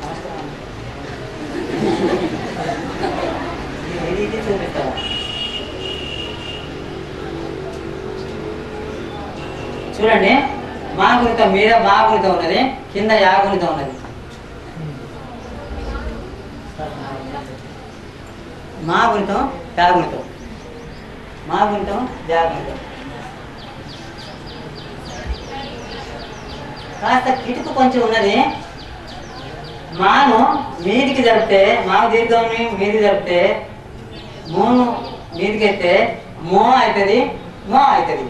ఇది ఇది చూపిస్తావా చూడండి మా గుణితం మీద మా గుణితం ఉన్నది కింద యా గుణితం ఉన్నది మా గుణితం యా గుణితం మా గుణితం యా గుణితం కాస్త కిటుకు కొంచెం ఉన్నది మాను మీదికి జరిపితే మాకు దీర్ఘంని మీదికి జరిపితే మూను మీదికి ఎత్తే మో అవుతుంది మో అవుతుంది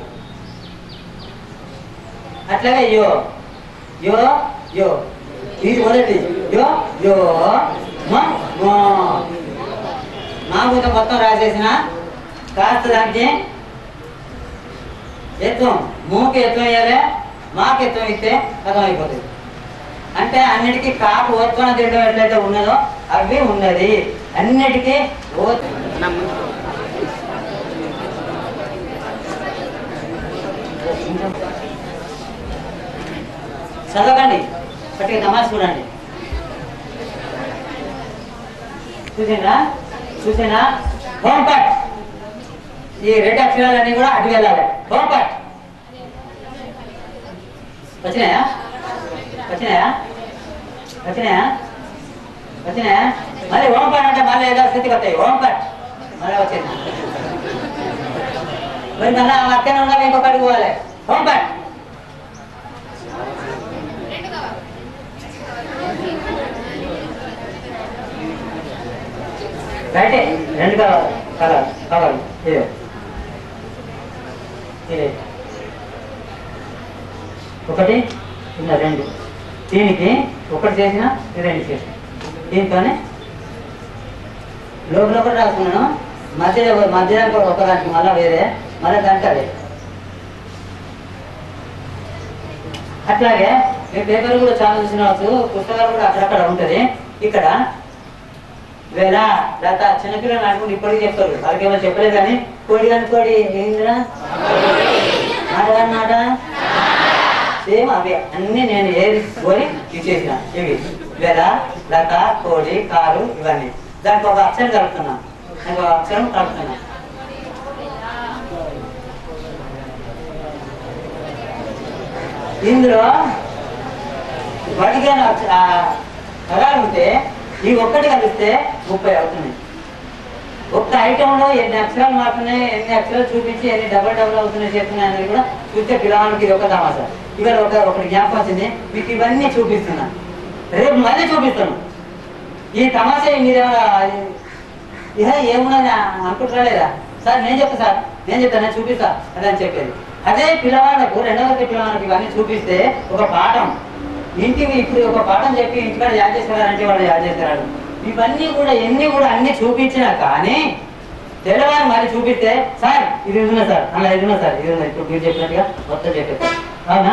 అట్లాగే యో యో యో ఇది మొదటి యో యో మో మో మా గుంత మొత్తం రాసేసిన కాస్త దానికి ఎత్తం మూకి ఎత్తం వేయాలి మాకు ఎత్తం ఇస్తే అర్థం అయిపోతుంది అంటే అన్నిటికీ కాపు ఓత్పన్న తిండం ఎట్లయితే ఉన్నదో అవి ఉన్నది అన్నిటికీ ఓత్ చదవకండి పట్టిక తమాష చూడండి చూసిందా చూసిందా హోమ్ పట్ ఈ రెడ్ అక్షరాలన్నీ కూడా అటు వెళ్ళాలి హోమ్ పట్ వచ్చినాయా వచ్చినాయా వచ్చినాయా వచ్చినాయా మళ్ళీ హోమ్ పట్ అంటే మళ్ళీ ఏదో స్థితికి వస్తాయి హోమ్ పట్ మళ్ళీ వచ్చింది మరి మళ్ళీ ఆ అక్కనే ఉన్నా ఇంకొకటి పోవాలి హోమ్ పట్ రైటే రెండు కావాలి కావాలి కావాలి ఇదే ఇదే ఒకటి ఇలా రెండు దీనికి ఒకటి చేసిన ఇది రెండు చేసిన దీంతోనే లోపల ఒకటి రాసుకున్నాను మధ్యలో మధ్యలో ఒక దానికి మళ్ళీ వేరే మళ్ళీ దానికి అదే అట్లాగే మీ పేపర్ కూడా చాలా చూసిన వచ్చు పుస్తకాలు కూడా అక్కడక్కడ ఉంటుంది ఇక్కడ వేళ లత చిన్నపిల్లలు అనుకుంటే ఇప్పటికీ చెప్తారు వాళ్ళకి ఏమైనా చెప్పలేదు కానీ కోడి అనుకోడి ఏందిరా మాట కాని మాట సేమ్ అవి అన్ని నేను ఏది కోరి ఇచ్చేసిన ఇవి వేళ లత కోడి కారు ఇవన్నీ దానికి ఒక అక్షరం కలుపుతున్నా దానికి ఒక అక్షరం కలుపుతున్నా ఇందులో వాటికైనా పదాలు ఉంటే ఈ ఒక్కటి కలిస్తే ముప్పై అవుతున్నాయి ఒక్క ఐటెంలో ఎన్ని అక్షరాలు మారుతున్నాయి ఎన్ని అక్షరాలు చూపించి ఎన్ని డబల్ డబల్ అవుతున్నాయి చేస్తున్నాయి అనేది కూడా చూస్తే పిల్లవానికి ఇది ఒక తమాషా ఇవాళ ఒక ఒకటి జ్ఞాపకం వచ్చింది మీకు ఇవన్నీ చూపిస్తున్నా రేపు మళ్ళీ చూపిస్తాను ఈ తమాషా మీరు ఇహ ఏమున్నది అనుకుంటున్నా లేదా సార్ నేను చెప్తా సార్ నేను చెప్తాను నేను చూపిస్తా అని అని చెప్పేది అదే పిల్లవాళ్ళకు రెండవ తరగతి పిల్లవాళ్ళకి ఇవన్నీ చూపిస్తే ఒక పాఠం ఇంటికి ఇప్పుడు ఒక పాఠం చెప్పి ఇంటికాడ యాడ్ చేస్తారంటే వాళ్ళు యాడ్ చేస్తారు ఇవన్నీ కూడా ఎన్ని కూడా అన్ని చూపించినా కానీ తెల్లవారు మరి చూపిస్తే సార్ ఇది ఉన్నా సార్ అలా ఇది ఉన్నా సార్ ఇది ఉన్నా ఇప్పుడు మీరు చెప్పినట్టుగా మొత్తం చెప్పేస్తారు అవునా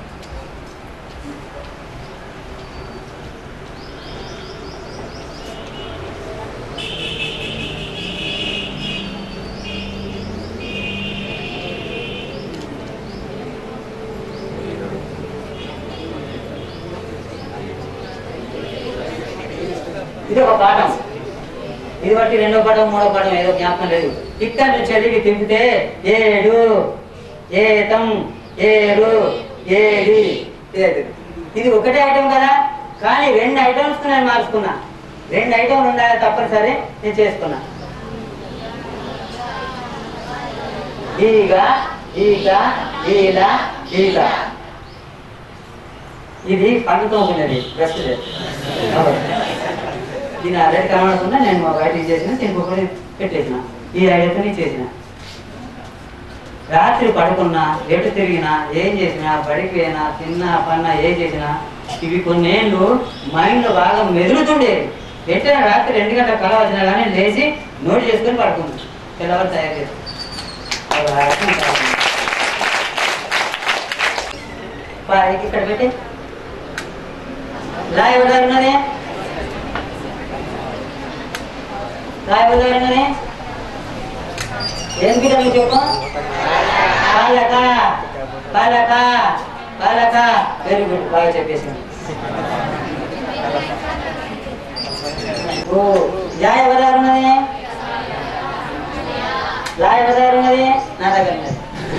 ఇది ఒక పాఠం ఇది బట్టి రెండో పాఠం మూడో పాఠం ఏదో జ్ఞాపకం లేదు ఇక్కడ నుంచి వెళ్ళి తింపితే ఏడు ఏతం ఏడు ఏడి ఏడు ఇది ఒకటే ఐటమ్ కదా కానీ రెండు ఐటమ్స్ నేను మార్చుకున్నా రెండు ఐటమ్లు ఉండాలి తప్పనిసరి నేను చేసుకున్నా ఈగ ఈగ ఈల ఈగ ఇది పండుతో ఉన్నది బెస్ట్ దీని ఆల్రెడీ కనబడకుండా నేను మా బయట చేసిన దీనికి ఒకటి పెట్టేసిన ఈ ఐడియాతో నేను చేసిన రాత్రి పడుకున్నా ఎటు తిరిగినా ఏం చేసినా బడికి పోయినా తిన్నా పన్నా ఏం చేసినా ఇవి కొన్నేళ్ళు మైండ్లో బాగా మెదులుతుండేది ఎట్లా రాత్రి రెండు గంటల కళ వచ్చినా కానీ లేచి నోట్ చేసుకొని పడుకుంది తెల్లవారు తయారు చేసి అది ఆ రకంగా కాదు. బా, ఇది ఇక్కడ పెట్టి లా ఎవరున్నది లా ఎవరున్నది ఏం గిటలు చెప్పు పాలక పాలక పాలక వెరీ గుడ్ బాగా చెప్పేసి ఓ యా ఎవరి దగ్గర ఉన్నది లా ఎవరి దగ్గర ఉన్నది నా దగ్గర ఉన్నది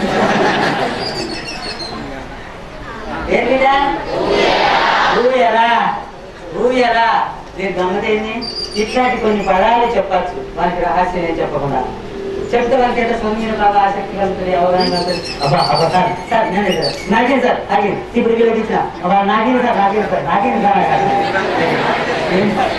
ఏంటిదా ఊయరా ఊయరా మీరు గమ్మతేంది ఇట్లాంటి కొన్ని పదాలు చెప్పచ్చు వానికి రహస్యం ఏం చెప్పకుండా చెప్తే వాళ్ళకి ఎంత సొమ్మిన బాగా ఆసక్తి కలుగుతుంది అవగాహన కలుగుతుంది అబ్బా అబ్బా సార్ సార్ నేనే సార్ నాకేం సార్ ఆగింది ఇప్పుడు వీళ్ళకి ఇచ్చిన అబ్బా నాకేం సార్ నాకేం సార్ నాకేం సార్ ఏం సార్?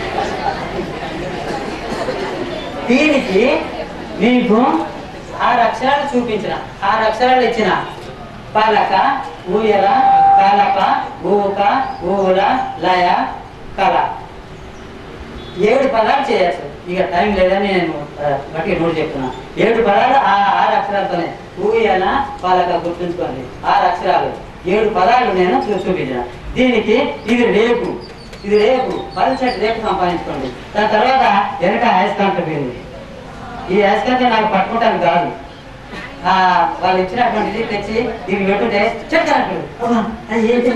దీనికి మీకు ఆరు అక్షరాలు చూపించిన ఆరు అక్షరాలు ఇచ్చిన పాలక ఊయల కాలక ఊక ఊల లయ కళ ఏడు పదాలు చేయొచ్చు ఇక టైం లేదని నేను ఆ, గట్టిగా నోట్ చెప్తున్నా ఏడు పదాలు ఆ ఆరు అక్షరాలతోనే ఊయల పాలక గుర్తుంచుకోండి ఆరు అక్షరాలు ఏడు పదాలు నేను చూ- చూపించిన దీనికి ఇది రేపు ఇది రేపు పల్సటి రేపు సంపాదించుకోండి దాని తర్వాత వెనక అయస్కాంత పోయింది ఈ అయస్కాంతం నాకు పట్టుకుంటాను కాదు ఆ, వాళ్ళు ఇచ్చినటువంటిది తెచ్చి ఇది పెట్టుంటే చెప్తాను ఏంటి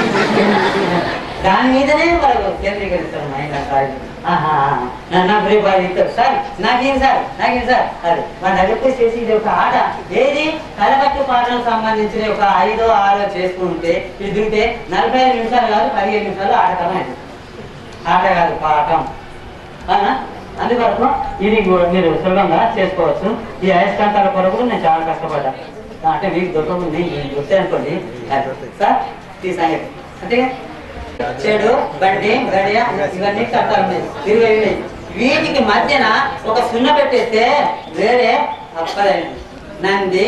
దాని మీదనే వాళ్ళు కేంద్రీకరిస్తారు మైండ్ అంతా ఆహా, నా- నాకు రేపు అది ఇస్తారు సార్ నాకేం సార్ నాకేం సార్ అదే మన దగ్గర చేసి ఇది ఒక ఆట ఏది కలకట్టు పాటలకు సంబంధించిన ఒక ఐదో ఆరో చేసుకుంటే ఇది దిగితే నలభై ఐదు నిమిషాలు కాదు పదిహేను నిమిషాలు ఆటకాలం అవుతుంది ఆట కాదు పాఠం అవునా అందువరకు ఇది కూడా మీరు సులభంగా చేసుకోవచ్చు ఈ అయస్కాంతాల కొరకు నేను చాలా కష్టపడ్డా అంటే మీకు దొరకకుండా నేను దొరుకుతాయి అనుకోండి అది సార్ ఈ సంగతి అంతేగా చెడు బండి గడియ ఇవన్నీ చట్టాలు ఉన్నాయి ఇరవై ఉన్నాయి వీటికి మధ్యన ఒక సున్న పెట్టేస్తే వేరే అప్పదండి నంది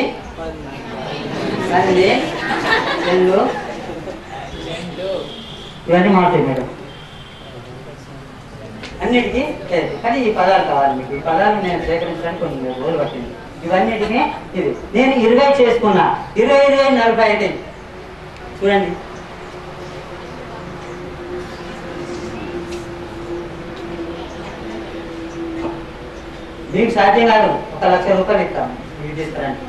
నంది చెండు ఇవన్నీ మాట్లాడు మేడం అన్నిటికీ లేదు కానీ ఈ పదాలు కావాలి మీకు ఈ పదాలు నేను సేకరించడానికి కొన్ని రోజులు పట్టింది ఇవన్నిటికీ ఇది నేను ఇరవై చేసుకున్నా ఇరవై ఇరవై నలభై ఐదు చూడండి మీకు సాధ్యం కాదు ఒక లక్ష రూపాయలు ఇస్తాం ఇది తీసుకురండి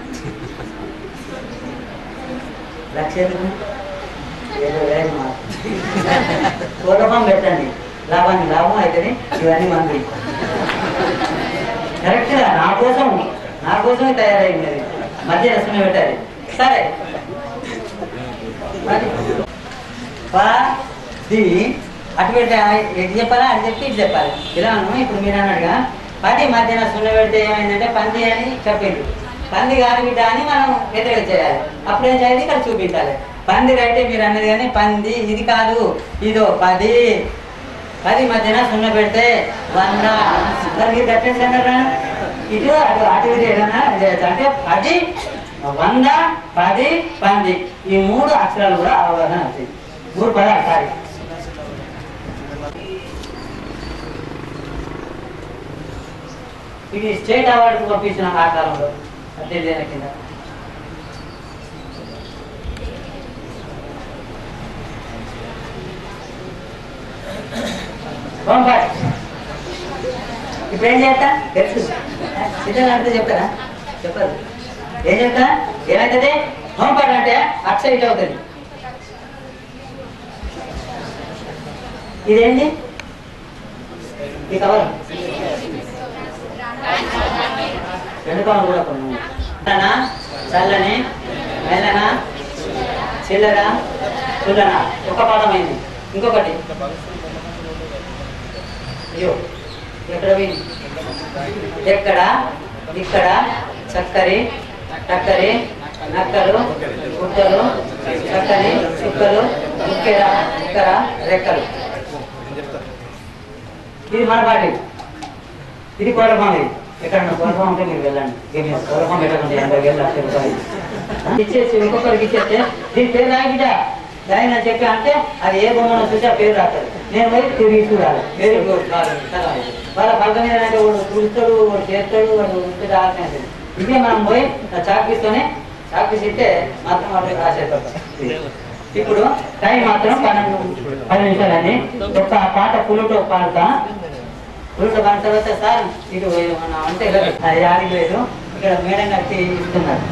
లక్ష ఎందుకు? ఏదో వేలు మా పూర్వపం పెట్టండి లాభానికి లాభం అవుతుంది ఇవన్నీ మంది కరెక్ట్ గా నా కోసం నా కోసమే తయారైంది అది మధ్య రసమే పెట్టాలి సరే మరి పా ది అటు పెట్టే ఎటు చెప్పాలా అటు చెప్పి ఇటు చెప్పాలి ఇలా అన్నాము ఇప్పుడు మీరు అన్నట్టుగా పది మధ్యన సున్న పెడితే ఏమైందంటే పంది అని చెప్పింది పంది కాదు బిడ్డ అని మనం వ్యతిరేక చేయాలి అప్పుడేం చేయాలి ఇక్కడ చూపించాలి పంది అయితే మీరు అన్నది కానీ పంది ఇది కాదు ఇదో పది పది మధ్యన సున్న పెడితే వంద మరి మీరు కట్టేసి అన్నారా ఇటు అటు అటు ఇటు ఏదైనా చేయొచ్చు. అంటే పది వంద పది పంది ఈ మూడు అక్షరాలు కూడా అవగాహన అవుతాయి మూడు పదాలు సారీ ఇది స్టేట్ అవార్డు పంపించిన ఆ కాలంలో అధ్యయన కింద పంపాలి ఇప్పుడు ఏం చేస్తా తెలుసు సిద్ధంగా అంటే చెప్తారా చెప్పరు ఏం చెప్తా ఏమైతుంది హోంపాడు అంటే అక్ష ఇటు అవుతుంది ఇదేంటి ఈ కవర్ రెండు కవర్లు కూడా కొన్ని చల్లనా చల్లని మెల్లన చిల్లర చుల్లన ఒక పాదం అయింది ఇంకొకటి అయ్యో ఎక్కడ పోయింది ఎక్కడ ఇక్కడ చక్కరి టక్కరి నక్కలు కుక్కలు చక్కని చుక్కలు ముక్కెర ఇక్కర రెక్కలు ఇది మన పాటి ఇది కోరఫం ఇది ఎక్కడ కోరఫం ఉంటే మీరు వెళ్ళండి ఇక మీరు కోరఫం పెట్టకండి ఎనభై వేలు లక్ష రూపాయలు ఇచ్చేసి ఇంకొకరికి ఇచ్చేస్తే దీని పేరు రాగిట దాని అని చెప్పి అంటే అది ఏ బొమ్మను చూసి ఆ పేరు రాస్తారు నేను పోయి తిరిగి చూడాలి వెరీ గుడ్ వాళ్ళ పక్క మీద అంటే వాడు చూస్తాడు వాడు చేస్తాడు వాడు ఉంటే రాసిన ఇదే మనం పోయి ఆ చాక్పీస్తోనే చాక్పీస్ ఇస్తే మాత్రం వాటికి రాసేస్తాం ఇప్పుడు టైం మాత్రం పన్నెండు పది నిమిషాలని ఒక పాట పులుతో పాడతా పులుతో పాడిన తర్వాత సార్ ఇటు మన అంటే అది ఆడికి లేదు ఇక్కడ మేడం గారికి ఇస్తున్నారు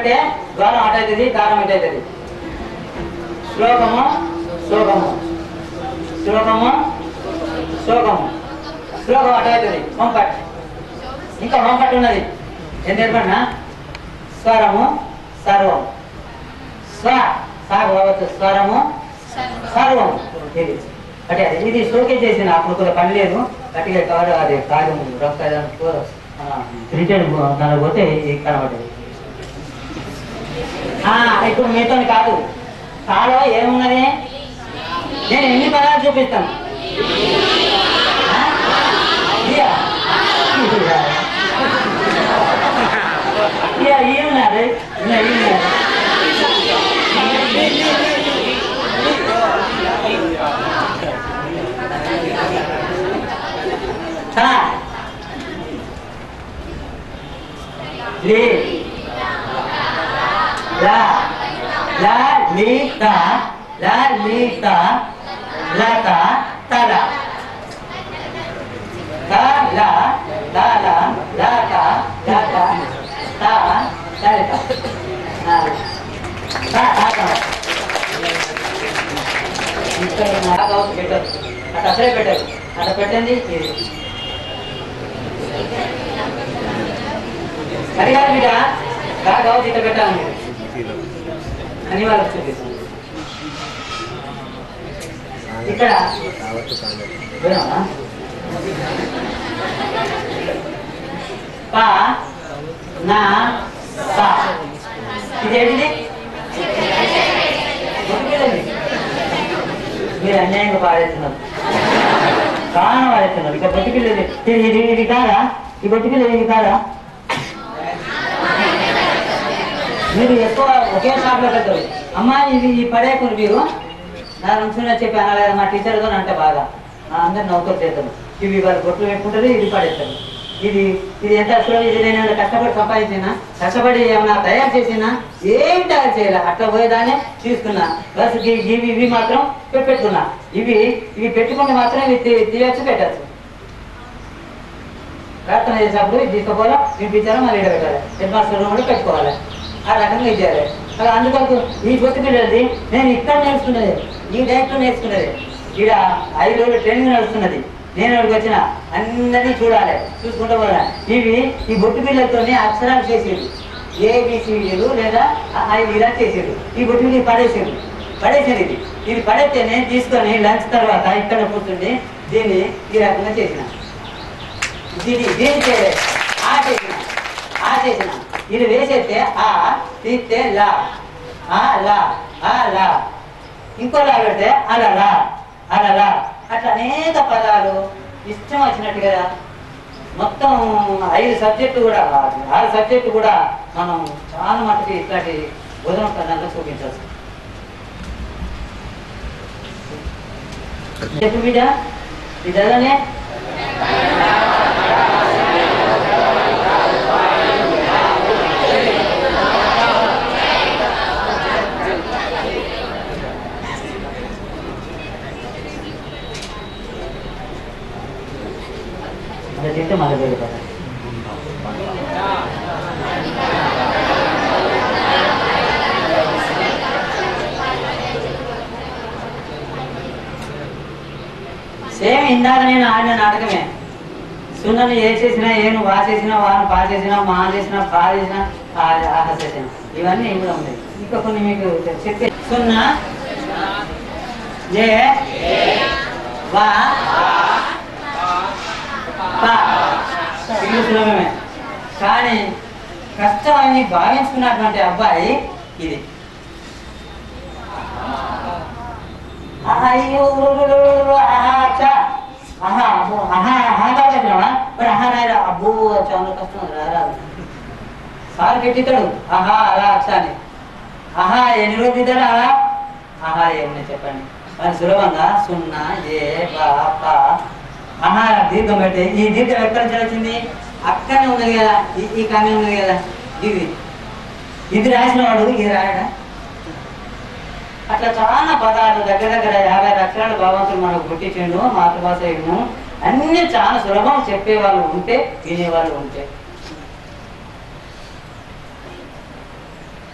అంటే ద్వారం అటు అవుతుంది దారం ఇటు అవుతుంది శ్లోకము శ్లోకము శ్లోకము శ్లోకము శ్లోకం అటు అవుతుంది హోంపట్ ఇంకా హోంపట్ ఉన్నది ఏం నేర్పడినా స్వరము సర్వం స్వ సాగు అవ్వచ్చు స్వరము సర్వం ఇది అంటే అది ఇది షోకే చేసిన అప్పుడు కూడా పని లేదు గట్టిగా కవర్ అది కాదు రొక్క ప్రింటెడ్ దాని పోతే ఇది కనబడ్డది ఆ, ఇప్పుడు మీతో కాదు కాలో ఏమున్నది నేను ఎన్ని పదాలు చూపిస్తాను ఆ? ఇయ్యా. ఇయ్యా. ఇయ్యా, ఈ ఉన్నది ఇయ్యా, ఈ ఉన్నది తా. లీ. లా. లా, లీ, తా. లా, లీ, తా. లా, తా, తల. తా, లా, లా, లా, లా, తా, లా, తా, తా, తలిత. ఆ. తా, తా, తా. ఇక్కడ నా గౌతు పెట్టదు అట్లా అసలే పెట్టదు అట్లా పెట్టండి ఇది అది కాదు బిడ్డ గా గౌతు ఇట్లా పెట్టాలి మీరు అని వాళ్ళకి చూపిస్తాను ఇక్కడ వినవా? పా నా పా ఇదేంటిది గుర్తుపెట్టండి. మీరు అన్యాయంగా పాడేస్తున్నారు కారణం పాడేస్తున్నారు ఇక బొట్టి పిల్లలు ఇది ఇది ఇది కాదా ఈ బొట్టి పిల్లలు ఇది కాదా మీరు ఎక్కువ ఒకే షాప్ లో పెడతారు అమ్మా ఇది ఈ పడేయకుండా మీరు నా నుంచి చెప్పి అనలేదు మా టీచర్తో అంటే బాగా నా అందరు నవ్వుతో చేస్తాను ఇవి వాళ్ళు బొట్లు పెట్టుకుంటారు ఇది పడేస్తారు ఇది ఇది ఎంత అసలు ఇది నేను ఏమైనా కష్టపడి సంపాదించినా కష్టపడి ఏమైనా తయారు చేసినా ఏం తయారు చేయాలి అట్లా పోయేదాన్ని తీసుకున్నా ప్లస్ ఇవి ఇవి ఇవి మాత్రం పె- పెట్టుకున్నా ఇవి ఇవి పెట్టుకుంటే మాత్రం ఇవి తీ- తీయచ్చు పెట్టచ్చు ప్రార్థన చేసినప్పుడు ఇది తీసుకోవాలా వినిపించాలి మళ్ళీ ఈడ పెట్టాలి హెడ్ మాస్టర్ రూమ్ కూడా పెట్టుకోవాలి ఆ రకంగా ఇచ్చారు అలా అందుకొరకు ఈ పొత్తు పిల్లలది నేను ఇక్కడ నేర్చుకున్నది ఈ డైరెక్ట్ నేర్చుకున్నది ఈడ ఐదు రోజులు ట్రైనింగ్ నడుస్తున్నది నేను ఇక్కడికి వచ్చిన అందరినీ చూడాలి చూసుకుంటూ పోదా ఇవి ఈ బొట్టు పిల్లలతోనే అక్షరాలు చేసేది ఏబిసిడీలు లేదా ఆ- ఇవి ఇలా చేసేది ఈ బొట్టు పిల్లలు పడేసేది పడేసేది ఇది ఇది పడేస్తే నేను తీసుకొని లంచ్ తర్వాత ఇక్కడ కూర్చుండి దీన్ని ఈ రకంగా చేసిన దీని దీని చేయలే ఆ చేసిన ఆ చేసిన ఇది వేసేస్తే ఆ తీస్తే లా ఆ లా ఆ లా ఇంకో లా పెడితే అలా లా అలా లా అట్లా అనేక పదాలు ఇష్టం వచ్చినట్టు కదా మొత్తం ఐదు సబ్జెక్టు కూడా ఆరు సబ్జెక్టు కూడా మనం చాలా మటుకు ఇట్లాంటి బోధన పదాల్లో చూపించవచ్చు చెప్పు బిడ్డ బిడ్డలోనే అలా తింటే మళ్ళీ వెళ్ళిపోతాం సేమ్ ఇందాక నేను ఆడిన నాటకమే సున్నను ఏ చేసినా ఏను వా చేసినా వాను పా చేసినా మా చేసినా పా చేసినా ఆ- ఆహ చేసినా ఇవన్నీ కూడా ఉన్నాయి ఇంకా కొన్ని మీకు చెప్పే సున్నా ఏ వా పా ఇల్లు సులభమే కానీ కష్టం అని భావించుకున్నటువంటి అబ్బాయి ఇది ఆహా, అయ్యో, ఆహా, అచ్చా. ఆహా, అబ్బో, ఆహా, ఆహా కాదు చెప్పినావా? మరి ఆహా రాయరా అబ్బో చాలా కష్టం ఉంది, రా, రా. సార్ పెట్టితాడు ఆహా అలా అచ్చా అని ఆహా ఎన్ని రోజులు ఇద్దరా ఆహా ఏమని చెప్పండి మరి సులభంగా సున్నా ఏ బా పా ఆహా దీర్ఘం పెట్టి ఈ దీర్ఘం ఎక్కడి నుంచి వచ్చింది అక్కడనే ఉన్నది కదా ఈ- ఈ కానీ ఉన్నది కదా ఇది ఇది రాసిన వాడు ఇది రాయడా అట్లా చాలా పదాలు దగ్గర దగ్గర యాభై లక్షల భగవంతుడు మనకు పుట్టించిండు మాతృభాష ఇన్ను అన్ని చాలా సులభం చెప్పేవాళ్ళు ఉంటే వినేవాళ్ళు ఉంటే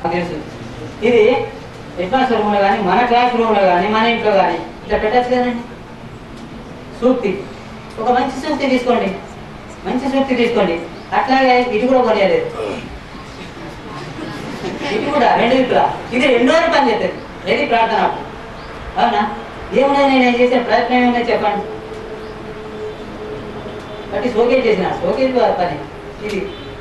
నాకు తెలుసు ఇది అడ్వాన్స్ రూమ్లో కానీ మన క్లాస్ రూమ్లో కానీ మన ఇంట్లో కానీ ఇట్లా పెట్టచ్చు కదండి సూక్తి ఒక మంచి సూక్తి తీసుకోండి మంచి సూక్తి తీసుకోండి అట్లాగే ఇది కూడా కొనియలేదు ఇది కూడా రెండు దిక్కులా ఇది రెండో పని చేస్తుంది ఏది ప్రార్థన అప్పుడు. అవునా ఏమున్నది నేను చేసే ప్రయత్నం ఏముందో చెప్పండి బట్టి సోకే చేసిన సోకే పని ఇది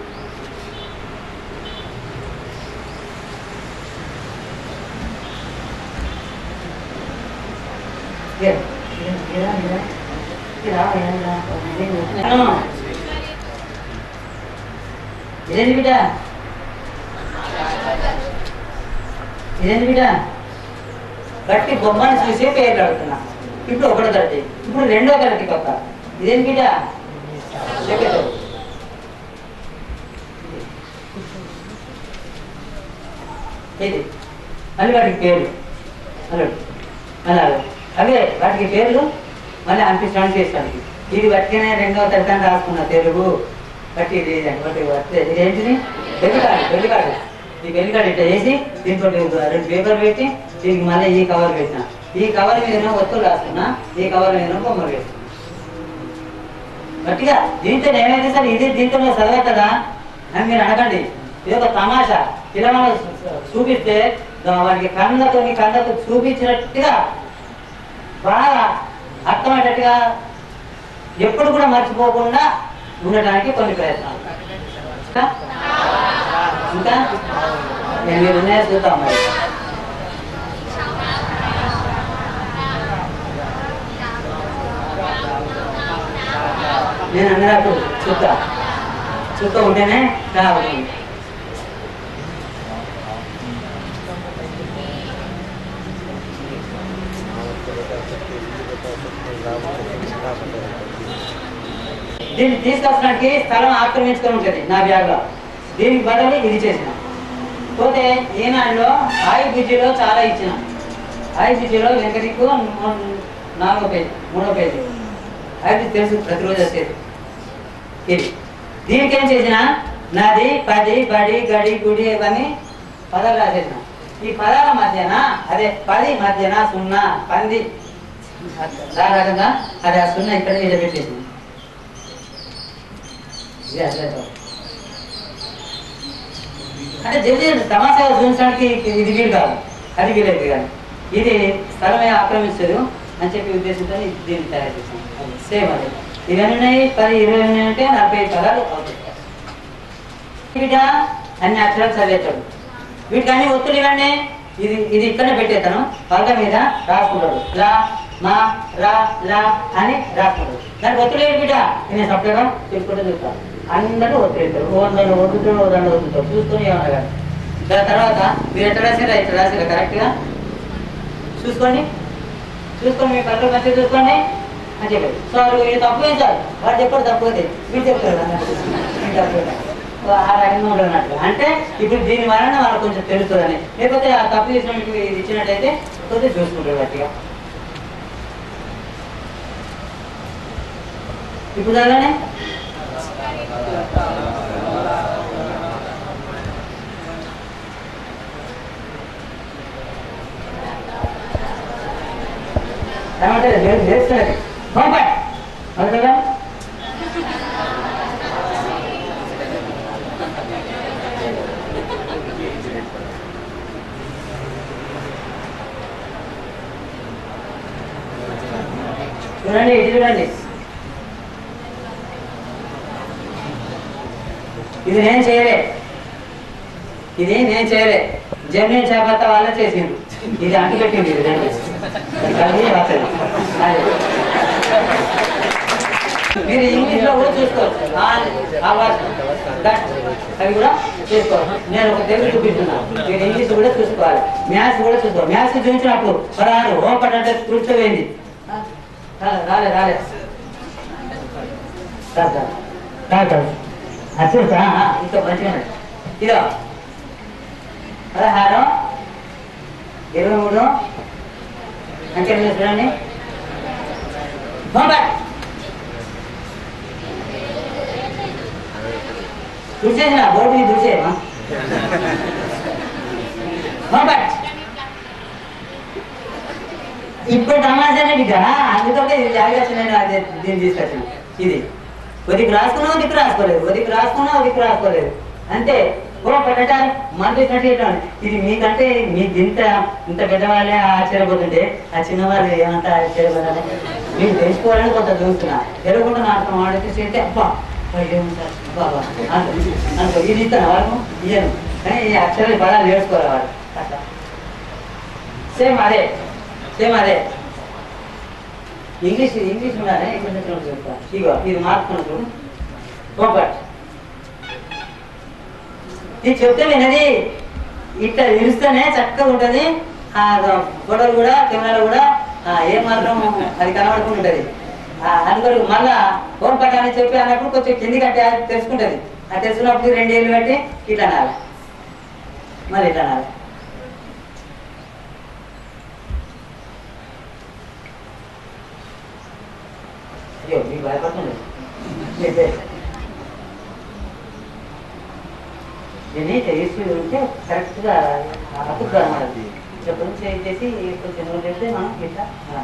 ఏ, ఏ, ఏరా, ఏరా. ఇరా, ఏరా, ఏరా. అన్నమా. ఇదేంటి బిడ్డ ఇదేంటి బిడ్డ గట్టి బొమ్మని చూసి పేర్లు అడుగుతున్నా ఇప్పుడు ఒకటో తరగతి ఇప్పుడు రెండో తరగతి కొత్త ఇదేంటి బిడ్డ చెప్పేది ఇది మళ్ళీ వాటికి పేర్లు అలా అలా అవే వాటికి పేర్లు మళ్ళీ అనిపించడానికి చేస్తానికి ఇది బట్టినే రెండవ తరగతి రాసుకున్న తెలుగు బట్టి ఇది బట్టి వస్తే ఇది ఏంటిది పెళ్లి కార్డు పెళ్లి కార్డు ఈ పెళ్లి కార్డు ఇట్లా చేసి దీంతో రెండు పేపర్ పెట్టి దీనికి మళ్ళీ ఈ కవర్ పెట్టిన ఈ కవర్ మీద ఒత్తులు రాసుకున్నా ఈ కవర్ మీద బొమ్మలు వేస్తున్నా గట్టిగా దీంతో ఏమైతే సార్ ఇది దీంతో చదవతుందా అని మీరు అనకండి ఇది ఒక తమాషా పిల్లలను చూపిస్తే వాడికి కళ్ళతో కళ్ళతో చూపించినట్టుగా బాగా అర్థమయ్యేటట్టుగా ఎప్పుడు కూడా మర్చిపోకుండా ఉండడానికి కొన్ని ప్రయత్నాలు ఇంకా? ఇంకా నేను మీరు ఉన్నాయో చూద్దాం మరి నేను అన్నప్పుడు చూద్దా చూస్తూ ఉంటేనే రావుతుంది దీన్ని తీసుకొచ్చడానికి స్థలం ఆక్రమించుకొని ఉంటుంది నా బ్యాగ్లో దీనికి బదులు ఇది చేసిన పోతే ఈనాడులో ఆయి బుజ్జిలో చాలా ఇచ్చిన ఆయి బుజ్జిలో వెంకటికు నాలుగో పేజీ మూడో పేజీ అది తెలుసు ప్రతిరోజు వచ్చేది ఇది దీనికి ఏం చేసిన నాది పది బడి గడి గుడి ఇవన్నీ పదాలు రాసేసిన ఈ పదాల మధ్యన అదే పది మధ్యన సున్నా పంది రా రకంగా అది ఆ సున్నా ఇక్కడ మీద పెట్టేసింది ఇది అట్లే కాదు. అంటే జల్దీ తమాషాగా చూపించడానికి ఇది వీలు కాదు అది వీలైతే కానీ ఇది స్థలమే ఆక్రమించదు అని చెప్పి ఉద్దేశంతో ఇది దీన్ని తయారు చేసాం సేమ్ అది ఇవన్నీ ఉన్నాయి పది ఇరవై ఉన్నాయి అంటే నలభై ఐదు పదాలు అవుతాయి వీట అన్ని అక్షరాలు చదివేతాడు వీటికి అన్ని ఒత్తులు ఇవ్వండి ఇది ఇది ఇక్కడనే పెట్టేస్తాను పలక మీద రాసుకుంటాడు లా మా రా లా అని రాసుకుంటాడు దానికి ఒత్తులు ఏంటి బిడ్డ నేను సపరేట్గా తెలుసుకుంటూ చూస్తాను అందరూ ఒత్తిడిస్తారు ఓ దాన్ని ఒత్తుతాడు ఓ దాన్ని ఒత్తుతాడు చూసుకొని ఏమన్నా కానీ దాని తర్వాత మీరు ఎట్లా రాసారా ఇట్లా రాసారా కరెక్ట్గా చూసుకోండి చూసుకోండి మీ పక్కన మంచిగా చూసుకోండి అని చెప్పారు సో వాడు ఇది తప్పు ఏం సార్ వాడు చెప్పాడు తప్పు అయితే మీరు చెప్తారు అన్నట్టు. మీరు తప్పు అయితే. సో ఆ రకంగా ఉండనట్లు అంటే ఇప్పుడు దీని వలన వాళ్ళకి కొంచెం తెలుస్తుందని లేకపోతే ఆ తప్పు చేసినట్టు ఇది ఇచ్చినట్టయితే కొద్దిగా చూసుకుంటారు గట్టిగా ఇప్పుడు అలానే ఏమంటారు నేర్చుకున్నది పంపండి అవుతుందా చూడండి ఇది చూడండి ఇది నేను చేయలే ఇది నేను చేయలే జర్నీ చేపట్ట వాళ్ళే చేసింది ఇది అంటు పెట్టింది ఇది రెండు కలిగి వస్తుంది అదే. మీరు ఇంగ్లీష్ లో కూడా చూసుకోవచ్చు ఆ- ఆ వర్డ్, దట్ అవి కూడా చూసుకోవచ్చు నేను ఒక తెలుగు చూపిస్తున్నాను మీరు ఇంగ్లీష్ కూడా చూసుకోవాలి మ్యాథ్స్ కూడా చూసుకోవాలి మ్యాథ్స్ చూపించినప్పుడు పదహారు ఓపెన్ అంటే తృప్తిపోయింది రాలే రాలే రాదు, రాదు. రాదు, రాదు. అది చూస్తా ఆ, ఇంకా మంచిగా ఉంది. ఇదో పదహారు ఇరవై మూడు అంటే చూడండి పంపండి చూసేసిన బోర్డు మీద చూసేమా బట్ ఇప్పుడు తమాషానే బిడ్డ అందుకే ఇది జాగ్రత్త నేను అదే దీన్ని తీసుకొచ్చిన ఇది కొద్దికి రాసుకున్నా కొద్దికి రాసుకోలేదు కొద్దికి రాసుకున్నా కొద్దికి రాసుకోలేదు అంతే ఓ పెట్టాలి మనకి ఇట్లా ఇది మీకంటే మీకు ఇంత ఇంత పెద్దవాళ్ళే ఆశ్చర్యపోతుంటే ఆ చిన్నవాళ్ళు ఏమంతా ఆశ్చర్యపడాలి మీకు తెలుసుకోవాలని కొంత చూస్తున్నా తెలుగుకుండా నాటకం ఆడితే చేస్తే అబ్బా ఏముంటారు బాబా అనుకో ఇది ఇస్తాను వాళ్ళకు ఇయ్యను కానీ ఈ అక్షరాలు పదాలు నేర్చుకోవాలి వాళ్ళు అట్లా సేమ్ అదే సేమ్ అదే ఇంగ్లీష్ ఇంగ్లీష్ ఉండాలి ఇక్కడ చెప్తా ఇగో ఇది మార్చుకున్న చూడు ఒకటి ఇది చెప్తే వినది ఇట్లా నిలుస్తేనే చక్కగా ఉంటుంది ఆ ఫోటోలు కూడా కెమెరాలు కూడా ఆ, ఏ మాత్రం అది కనబడుకుంటూ ఉంటుంది అందుకని మళ్ళా ఫోన్ పట్టాలని చెప్పి అన్నప్పుడు కొంచెం కింది కట్టి అది తెలుసుకుంటుంది అది తెలుసుకున్నప్పుడు రెండు ఏళ్ళు పెట్టి ఇట్లా అనాలి మరి ఇట్లా అనాలి అయ్యో మీకు భయపడుతుంది దీన్ని చేసి ఉంటే కరెక్ట్గా అతుకు అనమాట చెప్పడం చేసి కొంచెం నూనె పెడితే మనం ఇట్లా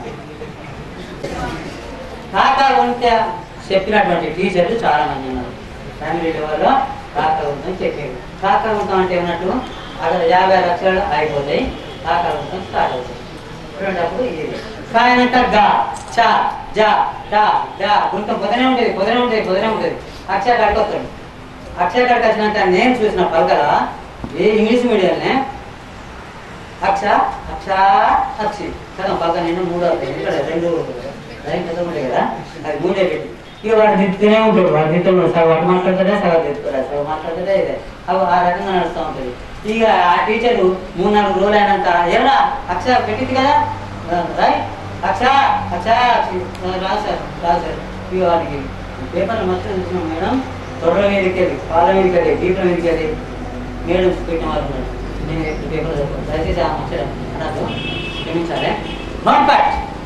కాకా వంట చెప్పినటువంటి టీచర్లు చాలా మంది ఉన్నారు ఫ్యామిలీ లెవెల్లో కాకా వంతం చెప్పారు కాకా వంతం అంటే ఉన్నట్టు అక్కడ యాభై లక్షలు అయిపోతాయి కాకా వంతం స్టార్ట్ అవుతాయి చూడేటప్పుడు ఇది కాయనంట గా చా జా డా డా గుంతం పొదనే ఉంటుంది పొదనే ఉంటుంది పొదనే ఉంటుంది అక్షర కడుకొస్తాడు అక్షర కడక వచ్చినంత నేను చూసిన పలకల ఏ ఇంగ్లీష్ మీడియంనే అక్ష అక్ష అక్షి కదా పలక నిన్న మూడు అవుతాయి ఇక్కడ రెండు లైన్ పెద్ద ఉంటాయి కదా అది మూడే పెట్టి ఇక వాడు దిద్దుతూనే ఉంటాడు వాడు దిద్దుతాడు సగం వాడు మాట్లాడుతుంటే సగం దిద్దుతాడు సగం మాట్లాడుతుంటే ఇదే అవి ఆ రకంగా నడుస్తూ ఉంటుంది ఇక ఆ టీచరు మూడు నాలుగు రోజులు అయినాక ఏమన్నా అక్ష పెట్టింది కదా రైట్ అక్ష అక్ష అక్షి రాదు సార్ రాదు సార్ ఇక వాడికి పేపర్లు మొత్తం చూసినాం మేడం తొర్ర మీదకి వెళ్ళి పాల మీదకి వెళ్ళి దీపం మీదకి వెళ్ళి మేడం పెట్టిన వాళ్ళు ఉన్నారు. నేను ఇప్పుడు పేపర్ చదువుతాను దయచేసి ఆ అక్షరం అనద్దు క్షమించాలి నాట్ బ్యాట్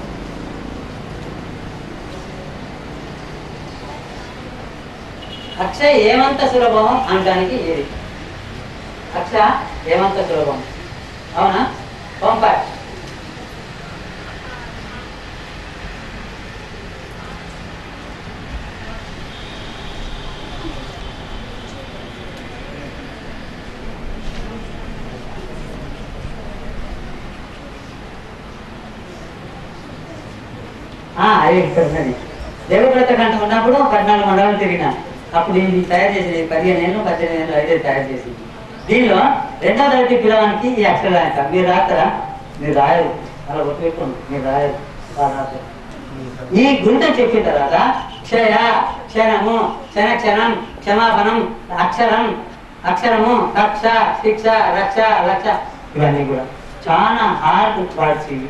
అక్ష ఏమంత సులభం అనడానికి ఏది అక్ష ఏమంత సులభం అవునా పంపాట్ అదే ఇక్కడ ఉన్నది దేవవ్రత గంట ఉన్నప్పుడు పద్నాలుగు మండలాలు తిరిగిన అప్పుడు ఇది తయారు చేసింది పదిహేను ఏళ్ళు పద్దెనిమిది ఏళ్ళు అయితే తయారు చేసింది దీనిలో రెండో తరగతి పిల్లవానికి ఈ అక్షరాలు అంట మీరు రాస్తారా మీరు రాయరు అలా ఒట్టు పెట్టుకోండి మీరు రాయరు వాళ్ళు రాస్తారు ఈ గుంట చెప్పిన తర్వాత క్షయ క్షణము క్షణ క్షణం క్షమాపణం అక్షరం అక్షరము కక్ష శిక్ష రక్ష లక్ష ఇవన్నీ కూడా చాలా హార్డ్ వర్డ్స్ ఇవి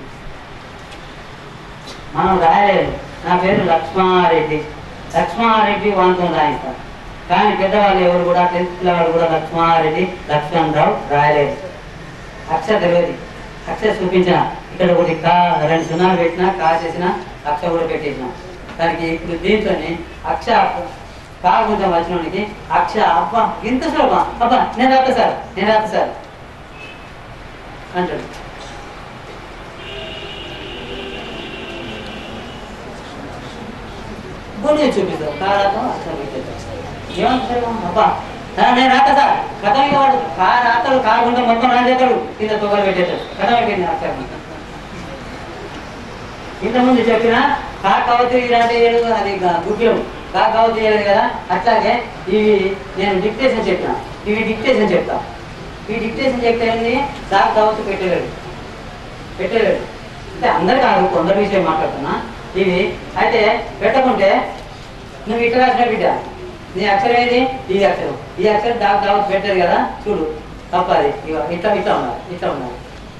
మనం రాయలేదు నా పేరు లక్ష్మారెడ్డి లక్ష్మారెడ్డి వాంతో రాయిస్తాను కానీ పెద్దవాళ్ళు ఎవరు కూడా టెన్త్ వాళ్ళు కూడా లక్ష్మారెడ్డి లక్ష్మణ్ రావు రాయలేదు అక్ష తెలియదు అక్ష చూపించిన ఇక్కడ ఒకటి కా రెండు సున్నాలు పెట్టినా కా చేసిన అక్ష కూడా పెట్టేసిన దానికి ఇప్పుడు దీంట్లోని అక్ష కా కొంచెం వచ్చినోడికి అక్ష అబ్బా ఇంత సులభం అబ్బా నేను రాస్తా సార్ నేను రాస్తా సార్ అంటాడు గుడి చూపిస్తాం కారాతో అక్షరం పెట్టేస్తాం ఏమంటారు అబ్బా ఆ, నేను రాక సార్ కథ వాడు కా రాతలు కాకుండా మొత్తం రాజేతాడు కింద తొగలు పెట్టేస్తాడు కథ అయిపోయింది అక్షరం ఇంతకుముందు చెప్పిన కా కవతి ఇలాంటి ఏడు అది గ- గుడ్యం కా కవతి ఏడు కదా అట్లాగే ఇవి నేను డిక్టేషన్ చెప్పిన ఇవి డిక్టేషన్ చెప్తా ఈ డిక్టేషన్ చెప్తే ఏంది కా కవతి పెట్టలేడు పెట్టలేడు అంటే అందరు కాదు కొందరు విషయం మాట్లాడుతున్నా ఇవి అయితే పెట్టకుంటే నువ్వు ఇట్లా రాసిన బిడ్డ నీ అక్షరం ఏది ఈ అక్షరం ఈ అక్షరం దాకా దావత్ పెట్టదు కదా చూడు తప్పది ఇగో ఇట్లా ఇట్లా ఉండాలి ఇట్లా ఉండాలి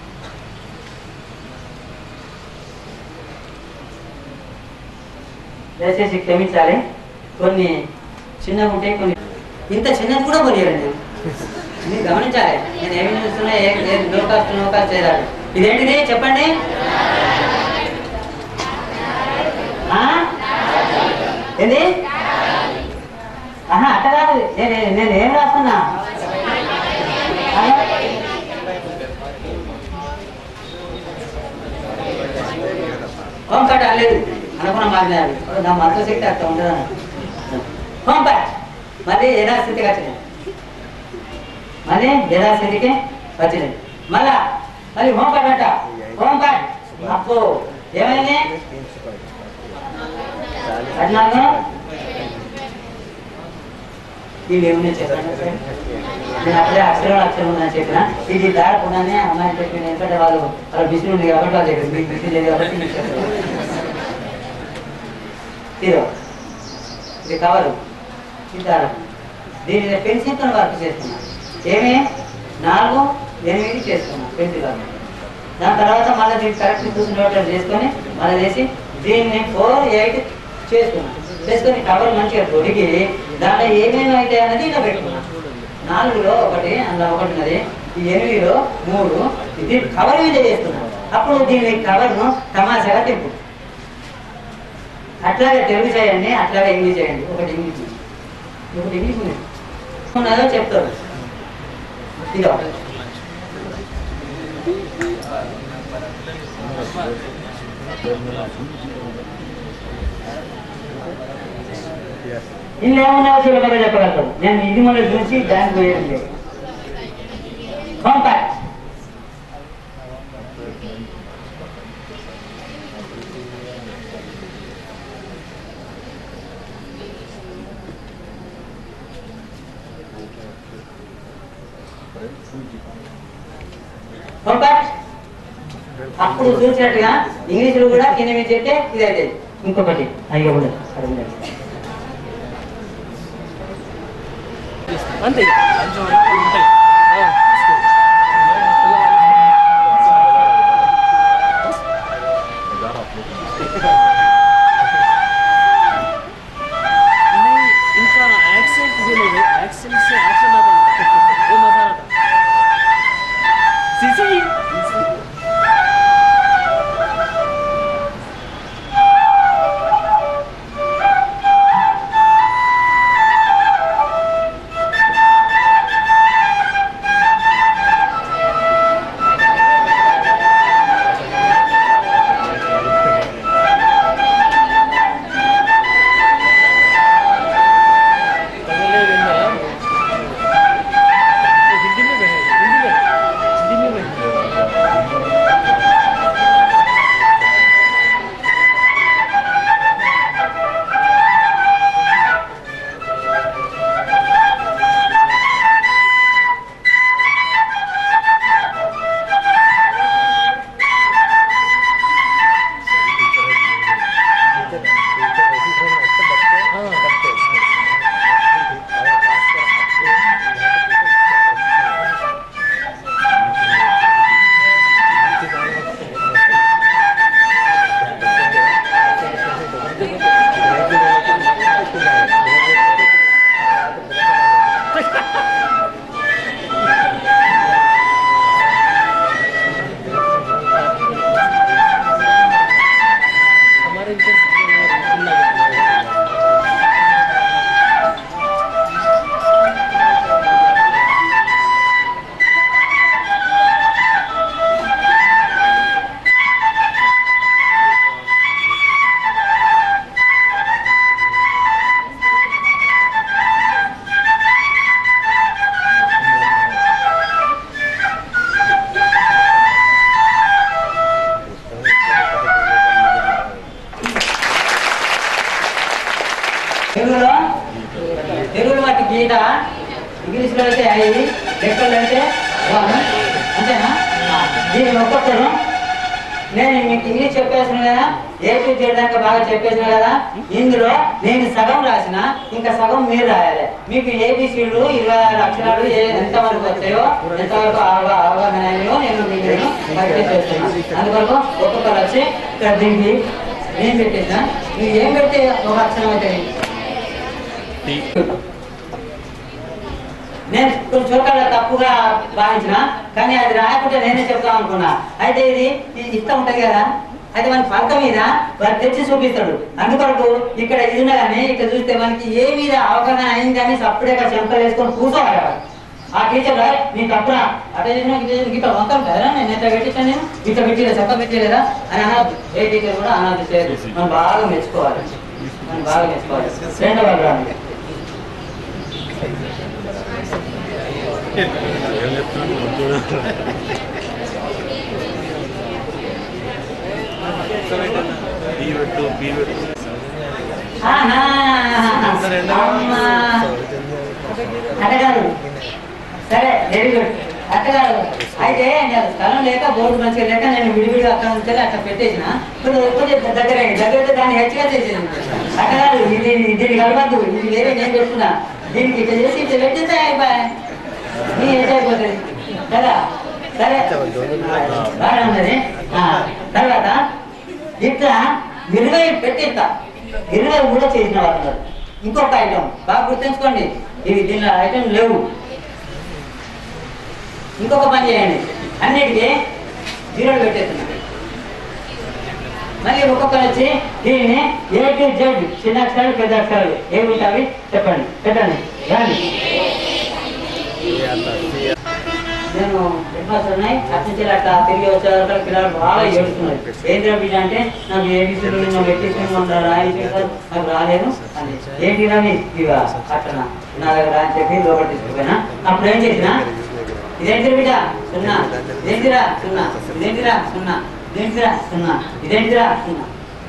దయచేసి క్షమించాలి కొన్ని చిన్నగా ఉంటాయి కొన్ని ఇంత చిన్నది కూడా కొనియాలండి మీరు గమనించాలి నేను ఏమి చూస్తున్నా ఏ ఏ లోకాస్తు లోకాలు చేయాలి ఇదేంటిది చెప్పండి ఆ? ఏంది ఆహా అట్ట కాదు నేను నేను ఏం రాస్తున్నా ఆ? అనుకున్న మారినారు నా మనసు శక్తి అట్లా ఉండదు హోమ్ ప్యాచ్ మళ్ళీ యథాస్థితికి వచ్చినాయి మళ్ళీ యథాస్థితికి వచ్చినాయి మళ్ళా మళ్ళీ హోమ్ ప్యాట్ అంట హోమ్ ప్యాట్ అప్పు ఏమైంది పద్నాలుగు ఇవి ఏమున్నాయి చెప్పండి ఒకసారి. నేను అప్పుడే అక్షరం అక్షరం ఉందని చెప్పిన ఇది దాడకుండానే అమ్మాయి చెప్పిన ఎందుకంటే వాళ్ళు వాళ్ళ బిజీ ఉంది కాబట్టి వాళ్ళ దగ్గర మీకు బిజీ లేదు కాబట్టి మీకు చెప్పారు ఇదో ఇది కవరు ఇది దారం దీని పెన్సిల్తో వర్క్ చేస్తున్నా ఏమి నాలుగు ఎనిమిది చేస్తున్నా పెన్సిల్ వర్క్ దాని తర్వాత మళ్ళీ దీన్ని కరెక్ట్ చూసినట్టు చేసుకొని మళ్ళీ చేసి దీన్ని ఫోర్ ఎయిట్ చేసుకున్నా చేసుకొని కవర్ మంచిగా తొడిగి దాంట్లో ఏమేమి అయితే అన్నది ఇలా పెట్టుకున్నా నాలుగులో ఒకటి అందులో ఒకటి ఉన్నది ఈ ఎనిమిదిలో మూడు ఇది కవర్ మీద చేస్తున్నా అప్పుడు దీని కవర్ను తమాషాగా తిప్పు అట్లాగే తెలుగు చేయండి అట్లాగే ఇంగ్లీష్ చేయండి ఒకటి ఇంగ్లీష్ ఒకటి ఇంగ్లీష్ ఉంది ఉన్నదో చెప్తారు ఇదో ఇల్లు ఏమన్నావు సులభంగా చెప్పగలుగుతాడు నేను ఇది మన చూసి దానికి పోయేది లేదు కాంపాక్ట్ కాంపాక్ట్ అప్పుడు చూసినట్టుగా ఇంగ్లీషులో కూడా కింద మీద చెప్తే ఇది అయితే ఇంకొకటి అయ్యో కూడా అక్కడ ఉంది. అంతే కొంచెం ఉంటాయి ఆ, తీసుకో. नहीं, इनका एक्सेंट जो लोग एक्सेंट से एक्शन आता है वो मजा आता सीसी पहले दिन में वो हिंदी में बहे हिंदी में हिंदी में बहे हमारे इधर खुला తెలుగులో తెలుగులో వాటి గీత ఇంగ్లీష్లో అయితే ఐ లెక్కలు అయితే వన్ అంతేనా దీని ఒక్కొక్కరు నేను మీకు ఇంగ్లీష్ చెప్పేసిన కదా ఏ టు జెడ్ దాకా బాగా చెప్పేసిన కదా ఇందులో నేను సగం రాసిన ఇంకా సగం మీరు రాయాలి మీకు ఏబిసిలు ఇరవై ఆరు అక్షరాలు ఏ ఎంతవరకు వచ్చాయో ఎంతవరకు అవగా- అవగాహన అయ్యాయో నేను మీకు నేను ప్రాక్టీస్ చేస్తున్నాను అందువరకు ఒక్కొక్కరు వచ్చి ఇక్కడ దీనికి నేను పెట్టేసిన నువ్వు ఏం పెడితే ఒక అక్షరం అయితే నేను కొన్ని చోట్ల తప్పుగా భావించిన కానీ అది రాయకుంటే నేనే చెప్తాం అనుకున్నా అయితే ఇది ఇది ఇష్టం ఉంటుంది కదా అయితే మన పలక మీద వాడు తెచ్చి చూపిస్తాడు అందుకొరకు ఇక్కడ ఇది ఉన్నా కానీ ఇక్కడ చూస్తే మనకి ఏ మీద అవగాహన అయింది కానీ సప్పుడేగా చెంపలు వేసుకొని కూర్చోవాలి వాడు. ఆ టీచర్ రా, నీ తప్పురా అట్లా చేసినా గిట్ల చేసినా గిట్ల వంకలు కదా నేను ఎంత పెట్టించాను నేను గిట్ల పెట్టిలే చక్క పెట్టలేదా అని అనవద్దు ఏ టీచర్ కూడా అనవద్దు చేయదు మనం బాగా మెచ్చుకోవాలి మనం బాగా మెచ్చుకోవాలి రెండవ గ్రామం ఆహా, అమ్మా. అట్టగారు సరే వెరీ గుడ్ అట్టగారు అయితే నేను స్థలం లేక బోర్డు మంచిగా లేక నేను విడివిడిగా అక్కడ ఉంటే అట్లా పెట్టేసిన ఇప్పుడు కొంచెం దగ్గర దగ్గర దాన్ని హెచ్చుగా చేసేది అట్టగారు ఇది దీన్ని కలవద్దు ఇది వేరే నేను పెట్టుకున్నా దీనికి ఇట్లా చేసి ఇట్లా పెట్టేస్తే అయిపోయా నీ ఏజ్ అయిపోతుంది కదా సరే బాగా ఉన్నది ఆ, తర్వాత ఇట్లా ఇరవై పెట్టిస్తా ఇరవై కూడా చేసిన వాళ్ళు ఉన్నారు. ఇంకొక ఐటమ్ బాగా గుర్తుంచుకోండి ఇవి దీనిలో ఐటమ్ లేవు ఇంకొక పని చేయండి అన్నిటికీ జీరోలు పెట్టేస్తున్నా మళ్ళీ ఒక్కొక్కరు వచ్చి దీనిని ఏ టు జెడ్ చిన్న అక్షరాలు పెద్ద అక్షరాలు ఏమి ఉంటాయి చెప్పండి పెట్టండి రండి నేను హెడ్ మాస్టర్ ఉన్నాయి అటు నుంచి అట్లా తిరిగి వచ్చే వరకు పిల్లలు బాగా ఏడుస్తున్నారు ఏంటి బిడ్డ అంటే నాకు ఏబిసిలు నేను పెట్టేసి రాయించాను సార్ నాకు రాలేదు అని ఏంటి రవి ఇవ అట్లా నా దగ్గర అని చెప్పి లోపల తీసుకుపోయినా అప్పుడు ఏం చేసిన ఇదేంటి బిడ్డ సున్నా ఇదేంటిరా సున్నా ఇదేంటిరా సున్నా ఇదేంటిరా సున్నా ఇదేంటిరా సున్నా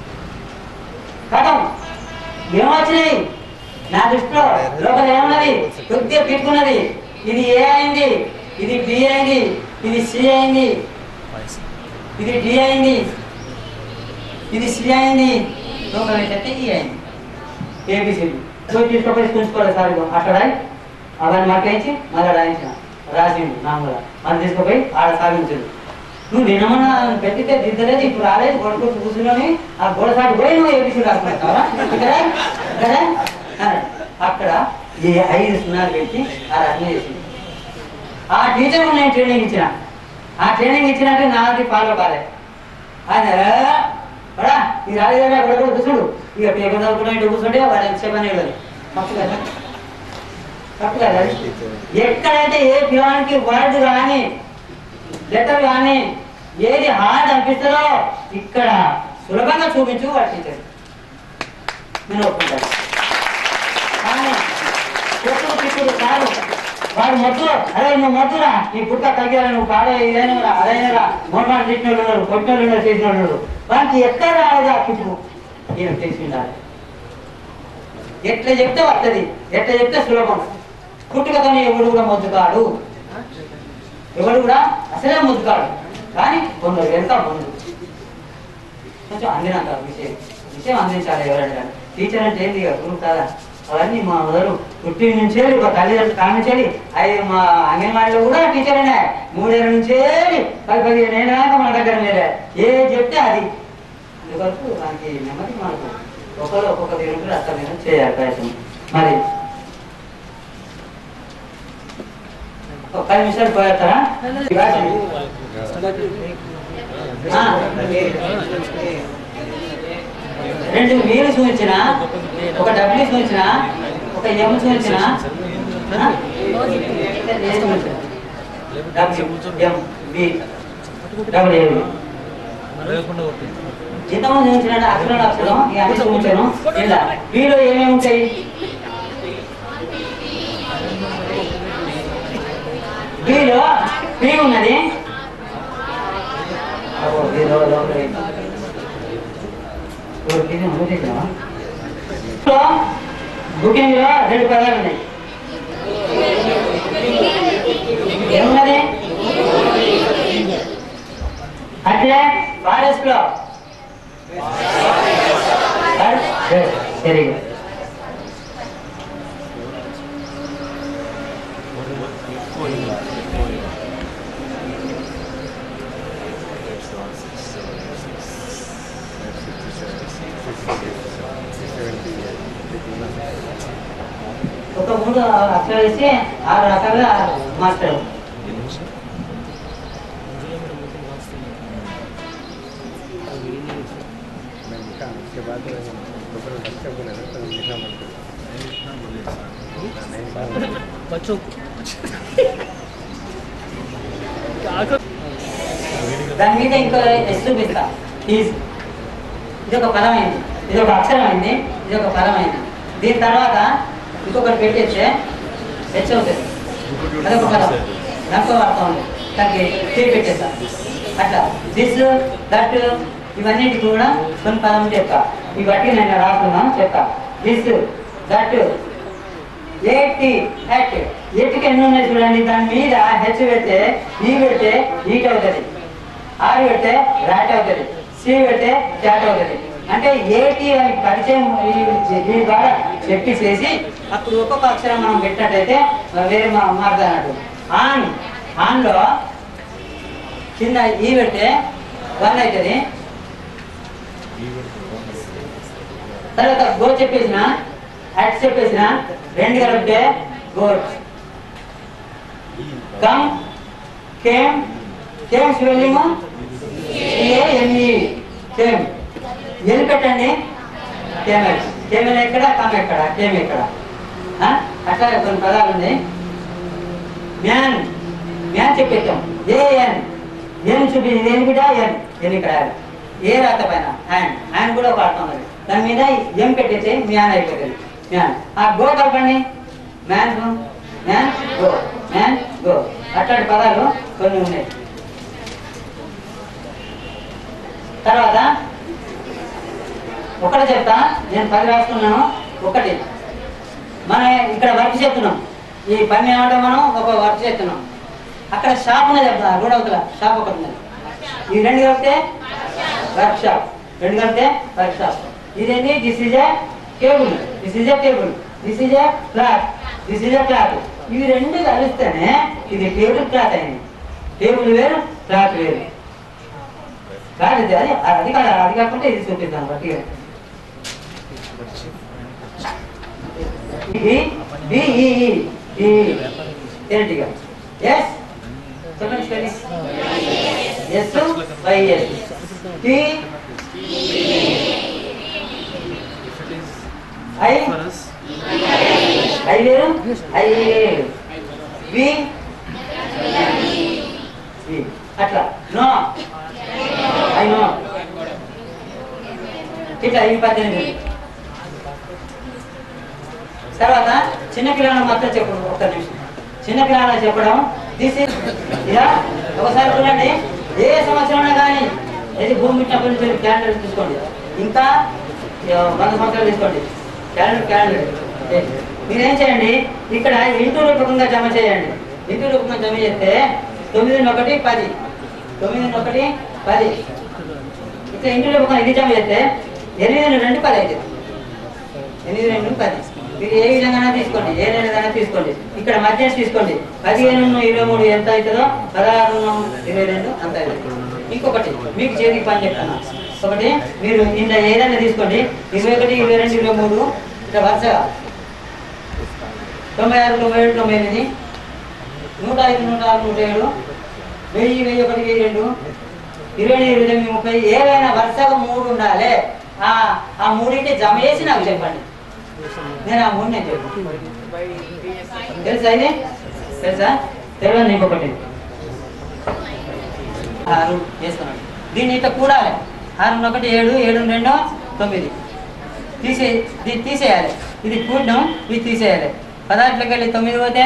కథం ఏమొచ్చినాయి నా దృష్టిలో లోపల ఏమున్నది కొద్దిగా పెట్టుకున్నది ఇది ఏ అయింది ఇది బి అయింది ఇది సి అయింది ఇది డి అయింది ఇది సి అయింది లోపల ఏంటంటే ఈ అయింది ఏబిసిడి పోయి తీసుకొని చూసుకోవాలి సార్ ఇగో అక్కడ రాయి అవన్నీ మాకేయించి మళ్ళీ రాయించిన రాసిండు నామూల మళ్ళీ తీసుకుపోయి ఆడ సాగించడు నువ్వు నిన్నమన్నా పెట్టితే దిద్దలేదు ఇప్పుడు రాలేదు గొడవ కూర్చుని ఆ గోడ సాటి పోయి నువ్వు ఏబిసి రాసుకుంటావా ఇక్కడ ఇక్కడ అన్నాడు. అక్కడ ఈ ఐదు సున్నాలు పెట్టి ఆ రచన చేసింది ఆ టీచర్ నేను ట్రైనింగ్ ఇచ్చిన ఆ ట్రైనింగ్ ఇచ్చినట్టే నాది ఫాలో కాలే ఆయన బడా ఈ రాలేదా గొడవ కూర్చుడు ఇక పేపర్ చదువుకుంటా ఇంటి కూర్చుంటే వాడు ఎంతసేపు అనేది తప్పు కదా తప్పు కదా అది? ఎక్కడైతే ఏ పిలానికి వర్డ్ కానీ లెటర్ కానీ ఏది హార్డ్ అనిపిస్తుందో ఇక్కడ సులభంగా చూపించు వాడు టీచర్ నేను ఒప్పుకుంటాను కానీ చెప్పుడు తిప్పుడు కాదు వాడు మొద్దు అదే నువ్వు మొద్దురా నీ పుట్ట తగ్గారా నువ్వు పాడే ఇదైనా అదైనా మోటార్ తిట్టిన వాళ్ళు ఉన్నారు కొట్టిన వాళ్ళు ఉన్నారు చేసిన వాళ్ళు ఉన్నారు వానికి ఎక్కడ రాలేదు ఆ పుట్టుకు ఏం తెలిసి ఉండాలి ఎట్లా చెప్తే వస్తుంది ఎట్లా చెప్తే సులభం పుట్టుకతోనే ఎవడు కూడా మొద్దు కాడు ఎవడు కూడా అసలే ముద్దు కాడు కానీ కొందరు ఎంత ముందు కొంచెం అందినంత విషయం విషయం అందించాలి ఎవరైనా కానీ టీచర్ అంటే ఏంది ఇక గురువు కాదా అవన్నీ మా మొదలు పుట్టి నుంచి ఒక తల్లిదండ్రులు కాడి నుంచి అవి మా అంగన్వాడీలో కూడా టీచరేనే మూడేళ్ళ నుంచి పది పదిహేను ఏళ్ళ దాకా మన దగ్గర మీరే ఏ చెప్తే అది అందువరకు మనకి నెమ్మది మనకు ఒకరు ఒక్కొక్క తిరుగుతుంది అట్లా మీద చేయాలి ప్రయత్నం మరి ఒక పది నిమిషాలు పోయేస్తారా ఆ, రెండు వీలు చూపించిన ఒక డబ్ల్యూ చూపించిన ఒక ఎం చూపించిన ఆ? ఏ చూపించిన? W M B W M ఇంతకుముందు చూపించిన అక్షరం అక్షరం ఈ అన్ని చూపించాను ఇలా వీలో ఏమేమి ఉంటాయి వీలో పి ఉన్నది అబ్బో, వీలో లోపల ఏంటి? ఓ, ఇది నువ్వు చేసావా? సో, బుకింగ్ లో రెండు పదాలు ఉన్నాయి ఏమున్నది అట్లే ఫారెస్ట్ లో వెరీ గుడ్ ఒక మూడు అక్షరాలు ఇస్తే ఆరు రకాలుగా మాస్టర్ उसके बाद दोपहर बच्चे बोले ना तो लिखना पड़ता बच्चों को కాక దాని మీద ఇంకో ఎస్ చూపిస్తా ఈజ్ ఇది ఒక పదమైంది ఇది ఒక అక్షరం అయింది ఇది ఒక పదమైంది దీని తర్వాత ఇంకొకటి పెట్టేస్తే హెచ్ అవుతుంది అదొక పదం దాంట్లో అర్థం ఉంది దానికి టీ పెట్టేస్తా అట్లా దిస్ దట్ ఇవన్నిటి కూడా కొన్ని పదం చెప్తా ఈ బట్టి నేను రాస్తున్నాను చెప్తా దిస్ దట్ ఏటి హెట్ ఎటుకి ఎన్ని ఉన్నాయి చూడండి దాని మీద హెచ్ పెడితే ఈ పెడితే ఈట్ అవుతుంది ఆరు పెడితే రాట్ అవుతుంది సి పెడితే చాట్ అవుతుంది అంటే ఏటి అని పరిచయం ఈ- దీని ద్వారా చెప్పి చేసి అప్పుడు ఒక్కొక్క అక్షరం మనం పెట్టినట్టయితే వేరే మా మారుతుంది అన్నట్టు ఆన్ ఆన్లో కింద ఈ పెడితే వన్ అవుతుంది తర్వాత గో చెప్పేసిన అట్ చెప్పేసిన రెండు కలిపితే goat come came came spelling C A M E came L పెట్టండి కేమెల్ కేమెల్ ఎక్కడ కమ్ ఎక్కడ కేమ్ ఎక్కడ ఆ? అట్లా కొన్ని పదాలు ఉన్నాయి మ్యాన్ మ్యాన్ చెప్పేద్దాం ఏఎన్ ఎన్ చూపించింది ఎన్ బిడ్డ ఎన్ ఎన్ ఇక్కడ ఏ రాత పైన హ్యాండ్ హ్యాండ్ కూడా ఒక అర్థం ఉంది దాని మీద ఎం పెట్టేసి మ్యాన్ అయిపోతుంది మ్యాన్ ఆ గో కలపండి man go man go man go అట్లాంటి పదాలు కొన్ని ఉన్నాయి తర్వాత ఒకటి చెప్తా నేను పది రాసుకున్నాను ఒకటి మన ఇక్కడ వర్క్ చేస్తున్నాం ఈ పని ఏమంటే మనం ఒక వర్క్ చేస్తున్నాం అక్కడ షాప్ ఉన్నది చెప్తా రోడ్ అవతల షాప్ ఒకటి ఉన్నది ఈ రెండు కలిపితే వర్క్ షాప్ రెండు కలిపితే వర్క్ షాప్ ఇదేంటి this is a table this is a table this is a cloth this is a cloth ఇవి రెండు కలిస్తేనే ఇది టేబుల్ క్లాత్ అయింది టేబుల్ వేరు క్లాత్ వేరు కాదు ఇది అది అది కాదు అది కాకుండా ఇది చూపిస్తాను బట్టి ఇది బిఈఈ ఈ ఏంటిగా ఎస్ చెప్పండి spelling S by S T I I వేరు ఐ వి వి. అట్లా నో ఐ నో ఇట్లా ఈ పద్దెనిమిది తర్వాత చిన్న పిల్లలను మాత్రం చెప్పడం ఒక్క నిమిషం చిన్న పిల్లలను చెప్పడం దిస్ ఇస్ ఇలా ఒకసారి చూడండి ఏ సంవత్సరం కానీ ఏది భూమి పుట్టినప్పటి నుంచి క్యాలెండర్ తీసుకోండి ఇంకా ఆ, వంద సంవత్సరాలు తీసుకోండి క్యాలెండర్ క్యాలెండర్ ఓకే. మీరేం చేయండి ఇక్కడ ఇంటూ రూపకంగా జమ చేయండి ఇంటూ రూపకంగా జమ చేస్తే తొమ్మిది ఒకటి పది తొమ్మిది ఒకటి పది ఇట్లా ఇంటూ రూపకంగా ఇది జమ చేస్తే ఎనిమిది రెండు పది అవుతుంది ఎనిమిది రెండు పది మీరు ఏ విధంగా తీసుకోండి ఏ విధంగా తీసుకోండి ఇక్కడ మధ్య తీసుకోండి పదిహేను ఇరవై మూడు ఎంత అవుతుందో పదహారు ఇరవై రెండు అంత అవుతుంది ఇంకొకటి మీకు చేతికి పని చెప్తాను ఒకటి మీరు ఇంత ఏదైనా తీసుకోండి ఇరవై ఒకటి ఇరవై రెండు ఇరవై మూడు ఇట్లా వరుసగా తొంభై ఆరు తొంభై ఏడు తొంభై ఎనిమిది నూట ఐదు నూట ఆరు నూట ఏడు వెయ్యి వెయ్యి ఒకటి వెయ్యి రెండు ఇరవై ఎనిమిది ఇరవై తొమ్మిది ముప్పై ఏవైనా వరుసగా మూడు ఉండాలి ఆ ఆ మూడింటి జమ చేసి నాకు చెప్పండి నేను ఆ మూడు నేను చెప్పాను తెలుసా ఇది తెలుసా తెలియదు ఇంకొకటి ఆరు వేసుకున్నాడు దీన్ని ఇట్లా కూడాలి ఆరు ఒకటి ఏడు ఏడు రెండు తొమ్మిది తీసే దీన్ని తీసేయాలి ఇది కూడినాం ఇది తీసేయాలి పదార్థంలోకి వెళ్ళి తొమ్మిది పోతే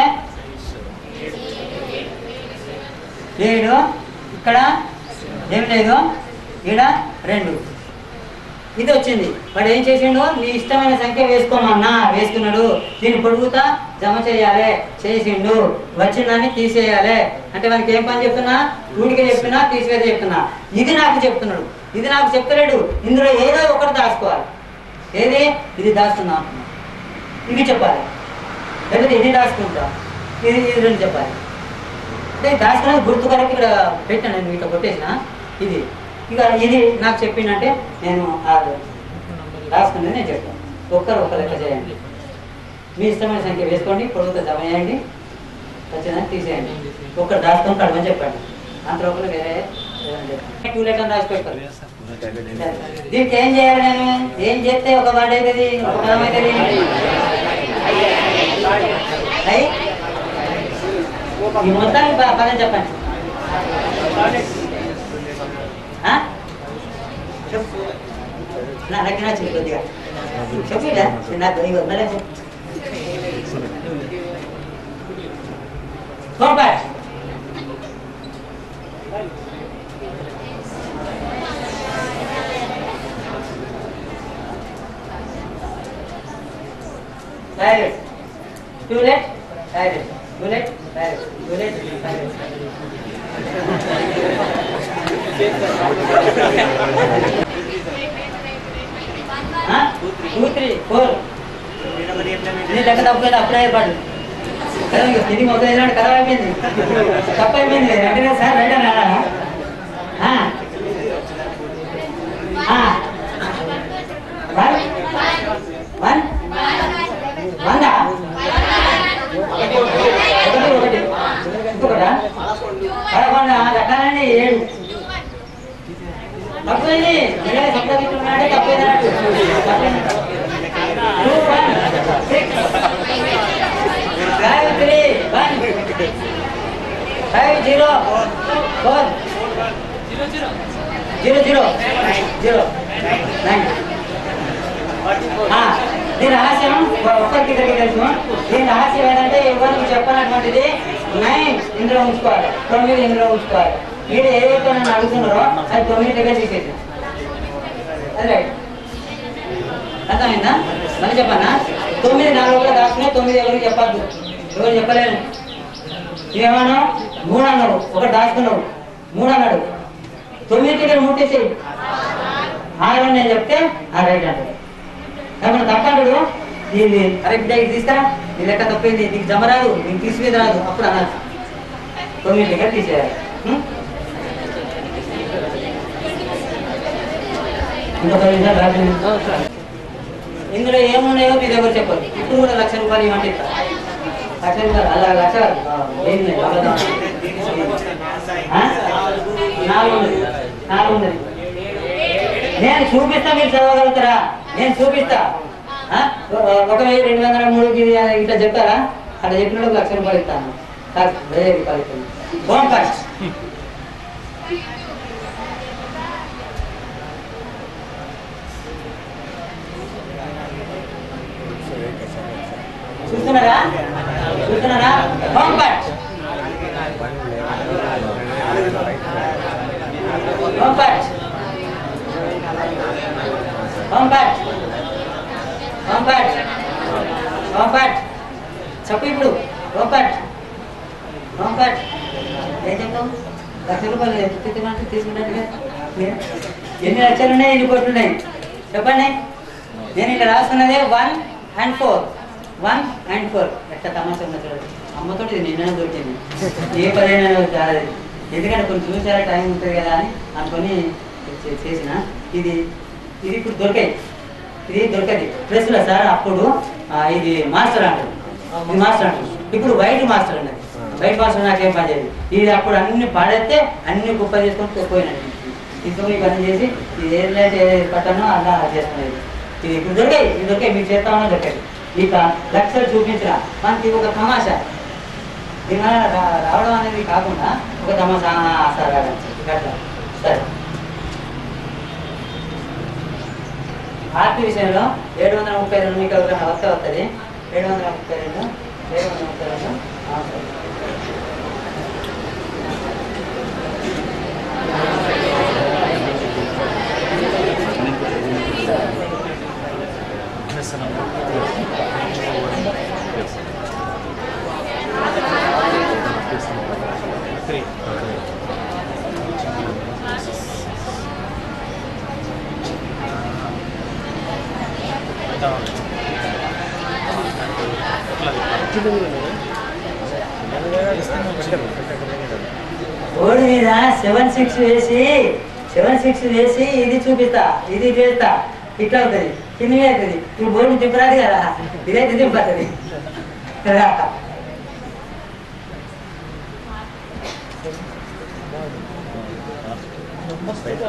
ఏడు ఇక్కడ ఏం లేదు ఈడ రెండు ఇది వచ్చింది వాడు ఏం చేసిండు నీ ఇష్టమైన సంఖ్య వేసుకోమన్నా వేసుకున్నాడు దీన్ని పొడుగుతా జమ చేయాలి చేసిండు వచ్చిందని తీసేయాలి అంటే వానికి ఏం పని చెప్తున్నా ఊడికే చెప్తున్నా తీసివేసి చెప్తున్నా ఇది నాకు చెప్తున్నాడు ఇది నాకు చెప్తలేడు ఇందులో ఏదో ఒకటి దాచుకోవాలి ఏది ఇది దాచుకున్నా అంటున్నా. ఇది చెప్పాలి లేకపోతే ఇది దాచుకుంటా ఇది ఇది రెండు చెప్పాలి అంటే దాచుకునేది గుర్తు కొరకు ఇక్కడ పెట్టాను నేను ఇట్లా కొట్టేసిన ఇది ఇక ఇది నాకు చెప్పిందంటే నేను ఆ రాసుకునేది నేను చెప్తాను ఒక్కరు ఒక్క లెక్క చేయండి మీ ఇష్టమైన సంఖ్య వేసుకోండి పొడుగుతో జమ చేయండి వచ్చిందని తీసేయండి ఒక్కరు దాచుకొని కడమని చెప్పండి అంత లోపల వేరే ఏదైనా చెప్పండి టూ లెటర్ రాసి పెడతారు దీనికి ఏం చేయాలి నేను ఏం చేస్తే ఒక వర్డ్ అవుతుంది ఒక పదం అవుతుంది ఐ ఈ మొత్తానికి ప- పదం చెప్పండి ఆ? చెప్పు నా నాకు నచ్చింది కొద్దిగా చెప్పిడా నాకు ఇవ్వ మళ్ళీ Compact. Direct. Too late. Direct. Too late. Direct. Too late. Direct. Two three four నీ లెక్క తప్పలేదు అప్పుడే ఏర్పాటు కదా ఇక తిరిగి మొదలు అయినాడు కదా అయిపోయింది తప్పు అయిపోయింది వెంటనే సార్ రైట్ అన్నాడా ఆ. ఆ. వన్ వన్ వందా ఒకటి ఒకటి ఇంకొకటా పదకొండు రకాలండి ఏడు తప్పైంది నిజంగా సప్లై ఉన్నాడే తప్పైందన్నట్టు two one six five three one five zero four zero zero zero nine దీని రహస్యం ఒక్కరికి దగ్గర తెలుసు దీని రహస్యం ఏంటంటే ఎవరికి చెప్పనటువంటిది నైన్ ఇందులో ఉంచుకోవాలి తొమ్మిది ఇందులో ఉంచుకోవాలి మీరు ఏదైతే నన్ను అడుగుతున్నారో అది తొమ్మిది దగ్గర తీసేసి అది రైట్ అర్థమైందా మళ్ళీ చెప్పన్నా తొమ్మిది నాలుగు కూడా దాచుకుని తొమ్మిది ఎవరికి చెప్పద్దు ఎవరు చెప్పలేను ఏమన్నా మూడు అన్నాడు ఒకటి దాచుకున్నావు మూడు అన్నాడు తొమ్మిది దగ్గర ముట్టేసేయి ఆరు అని నేను చెప్తే ఆ రైట్ అంటాడు ఏమన్నా తప్పంటాడు ఇది అరే బిడ్డ ఇది తీసుకురా నీ లెక్క తప్పింది నీకు జమ రాదు నీకు తీసివేది రాదు అప్పుడు అన్నారు తొమ్మిది దగ్గర తీసేయాలి ఉం? ఇంకొక విషయం రాజు ఇందులో ఏమున్నాయో మీరు ఎవరు చెప్పరు ఇప్పుడు కూడా లక్ష రూపాయలు ఇవ్వండి ఇస్తా. లక్ష రూపాయలు అలా లక్ష ఆ, ఏంది అబద్ధం. ఆ? నాలుగు ఉన్నది నాలుగు ఉన్నది నేను చూపిస్తా మీరు చదవగలుగుతారా నేను చూపిస్తా ఆ? ఒ- ఒక వెయ్యి రెండు వందల మూడు ఇది ఇట్లా చెప్తారా అట్లా చెప్పినప్పుడు లక్ష రూపాయలు ఇస్తాను కాదు వెయ్యి రూపాయలు ఇస్తాను ఫోన్ ఫస్ట్ చూస్తున్నారా చూస్తున్నారా phone first phone first compact compact compact చెప్పు ఇప్పుడు కాంపాక్ట్ కాంపాక్ట్ ఏం చెప్తావు లక్ష రూపాయలు ఎత్తుమంటే తీసుకున్నట్టుగా ఎన్ని లక్షలు ఉన్నాయి ఎన్ని కోట్లు ఉన్నాయి చెప్పండి నేను ఇక్కడ రాసుకున్నదే one and four one and four ఎట్లా తమాషా ఉన్నది చూడండి అమ్మతో ఇది నిన్న దొరికింది ఏ పదైనా కాదు ఎందుకంటే కొన్ని చూసారా టైం ఉంటుంది కదా అని అనుకొని చే- చేసిన ఇది ఇది ఇప్పుడు దొరికాయి ఇది దొరకది ప్లస్లో సార్ అప్పుడు ఆ, ఇది మాస్టర్ అంటారు ఇది మాస్టర్ అంటారు ఇప్పుడు వైట్ మాస్టర్ అన్నది వైట్ మాస్టర్ నాకేం పని చేయదు ఇది అప్పుడు అన్ని పడేస్తే అన్ని కుప్ప చేసుకొని పోయినట్టు తీసుకొని పని చేసి ఇది ఏది లేదు ఏది పట్టనో అలా చేసుకునేది ఇది ఇప్పుడు దొరికాయి ఇది దొరికాయి మీకు చేస్తామని దొరికాయి ఇక లక్షలు చూపించిన మనకి ఒక తమాషా దీనివల్ల రా- రావడం అనేది కాకుండా ఒక తమాషా ఆ, సార్ అట్లా సరే ఆర్టీ విషయంలో ఏడు వందల ముప్పై రెండు మీకు ఎవరికైనా వస్తే వస్తుంది ఏడు వందల ముప్పై రెండు ఏడు వందల ముప్పై రెండు ఆ, సరే. బోర్డు మీద సెవెన్ సిక్స్ వేసి సెవెన్ సిక్స్ వేసి ఇది చూపిస్తా ఇది చేస్తా ఇట్లా అవుతుంది కింద అవుతుంది ఇప్పుడు బోర్డు తిప్పరాదు కదా ఇదైతే తిప్పతుంది కదా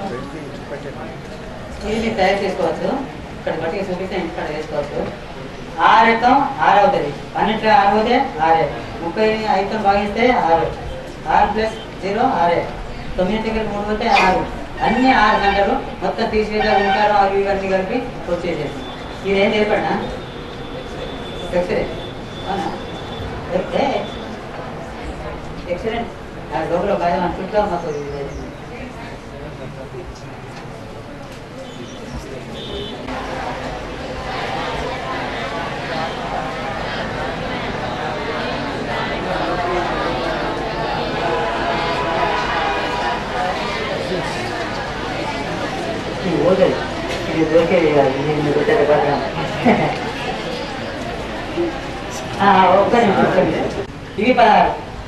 ఇది మీరు తయారు చేసుకోవచ్చు ఇక్కడ బట్టి చూపిస్తే ఇంటికాడ వేసుకోవచ్చు ఆరు ఎత్తం ఆరు అవుతుంది పన్నెండు ఆరు అవుతే ఆరే ముప్పై ఐదుతో భాగిస్తే ఆరు ఆరు ప్లస్ జీరో ఆరే తొమ్మిది దగ్గర మూడు పోతే ఆరు అన్ని ఆరు గంటలు మొత్తం తీసివేదా ఉంటారు అవి ఇవన్నీ కలిపి వచ్చేసేది ఇదేం చెప్పండి ఎక్స్రే అవునా ఏ ఎక్సలెంట్ లోపల బాగా అనుకుంటా మాకు ఇది అయింది. ఇది ఓకేది ఇది దొరికేది కాదు ఇది మీకు వచ్చేది పడడం ఒక్క నిమిషం ఒక్క నిమిషం ఇవి పదహారు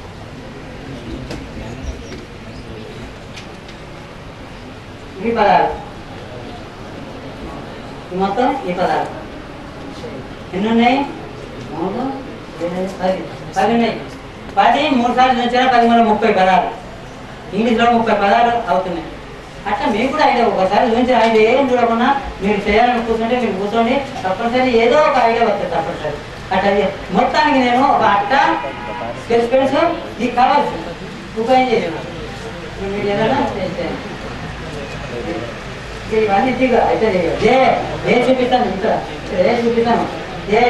ఇవి పదహారు ఈ మొత్తం ఈ పదహారు ఎన్ని ఉన్నాయి మూడు ఎనిమిది, పది పది ఉన్నాయి పది మూడు సార్లు వచ్చినా పది మూడు ముప్పై పదాలు ఇంగ్లీష్లో ముప్పై పదాలు అవుతున్నాయి అట్లా మీకు కూడా ఐడియా ఒకసారి చూపించి ఐడియా ఏం చూడకుండా మీరు చేయాలని కూర్చుంటే మీరు కూర్చోండి తప్పనిసరి ఏదో ఒక ఐడియా వస్తుంది తప్పనిసరి అట్లా చే- మొత్తానికి నేను ఒక అట్ట స్కెచ్ పెన్స్ ఇది కావాల్సి ఉపయోగం చేసాను మీరు ఏదైనా చేయండి. ఇక ఇవన్నీ దిగు అయితే దిగు. ఏ ఏ చూపిస్తాను ఇక్కడ ఇక్కడ ఏ చూపిస్తాను ఏ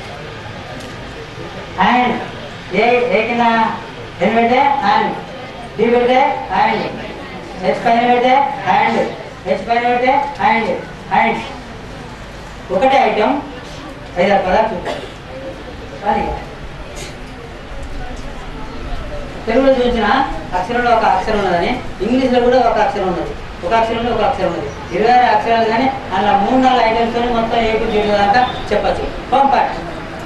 హ్యాండ్ ఏ ఏ కింద ఎన్ పెడితే హ్యాండ్ డి పెడితే హ్యాండ్ హెచ్ పైన పెడితే హ్యాండ్ హెచ్ పైన పెడితే హ్యాండ్ హ్యాండ్ ఒకటే ఐటమ్ ఐదారు పదాలు చూద్దాం కానీ తెలుగులో చూసిన అక్షరంలో ఒక అక్షరం ఉన్నదని ఇంగ్లీష్లో కూడా ఒక అక్షరం ఉన్నది ఒక అక్షరంలో ఒక అక్షరం ఉన్నది ఇరవై ఆరు అక్షరాలు కానీ అలా మూడు నాలుగు ఐటమ్స్ మొత్తం ఏ టు జెడ్ దాకా చెప్పచ్చు పంపాట్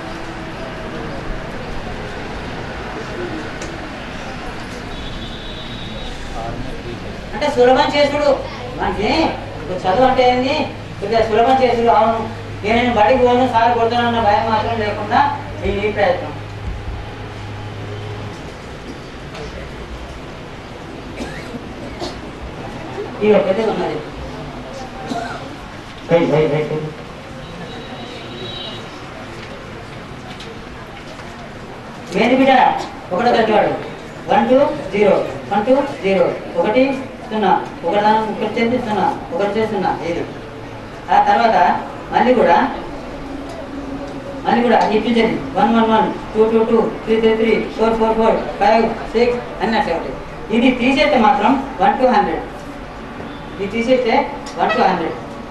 అంటే సులభం చేసుడు మనకి ఇప్పుడు చదువు అంటే ఏంది కొద్దిగా సులభం చేసుడు అవును ఇక నేను బడికి పోను సార్ కొడుతానన్న భయం మాత్రం లేకుండా ఈ ఈ ప్రయత్నం ఈ ఒక్కటే ఉన్నది బై బై బై బై. ఏంది బిడ్డ ఒకటో తరగతివాడు one two zero one two zero ఒకటి సున్నా ఒకటి దాని ఒకటి చేసి సున్నా ఒకటి చేసి సున్నా ఇది ఆ తర్వాత మళ్ళీ కూడా మళ్ళీ కూడా ఇప్పించండి one one one two two two three three three four four four five six అన్నీ అట్లా ఉంటాయి ఇది తీసేస్తే మాత్రం వన్ టూ హండ్రెడ్ ఇది తీసేస్తే one two hundred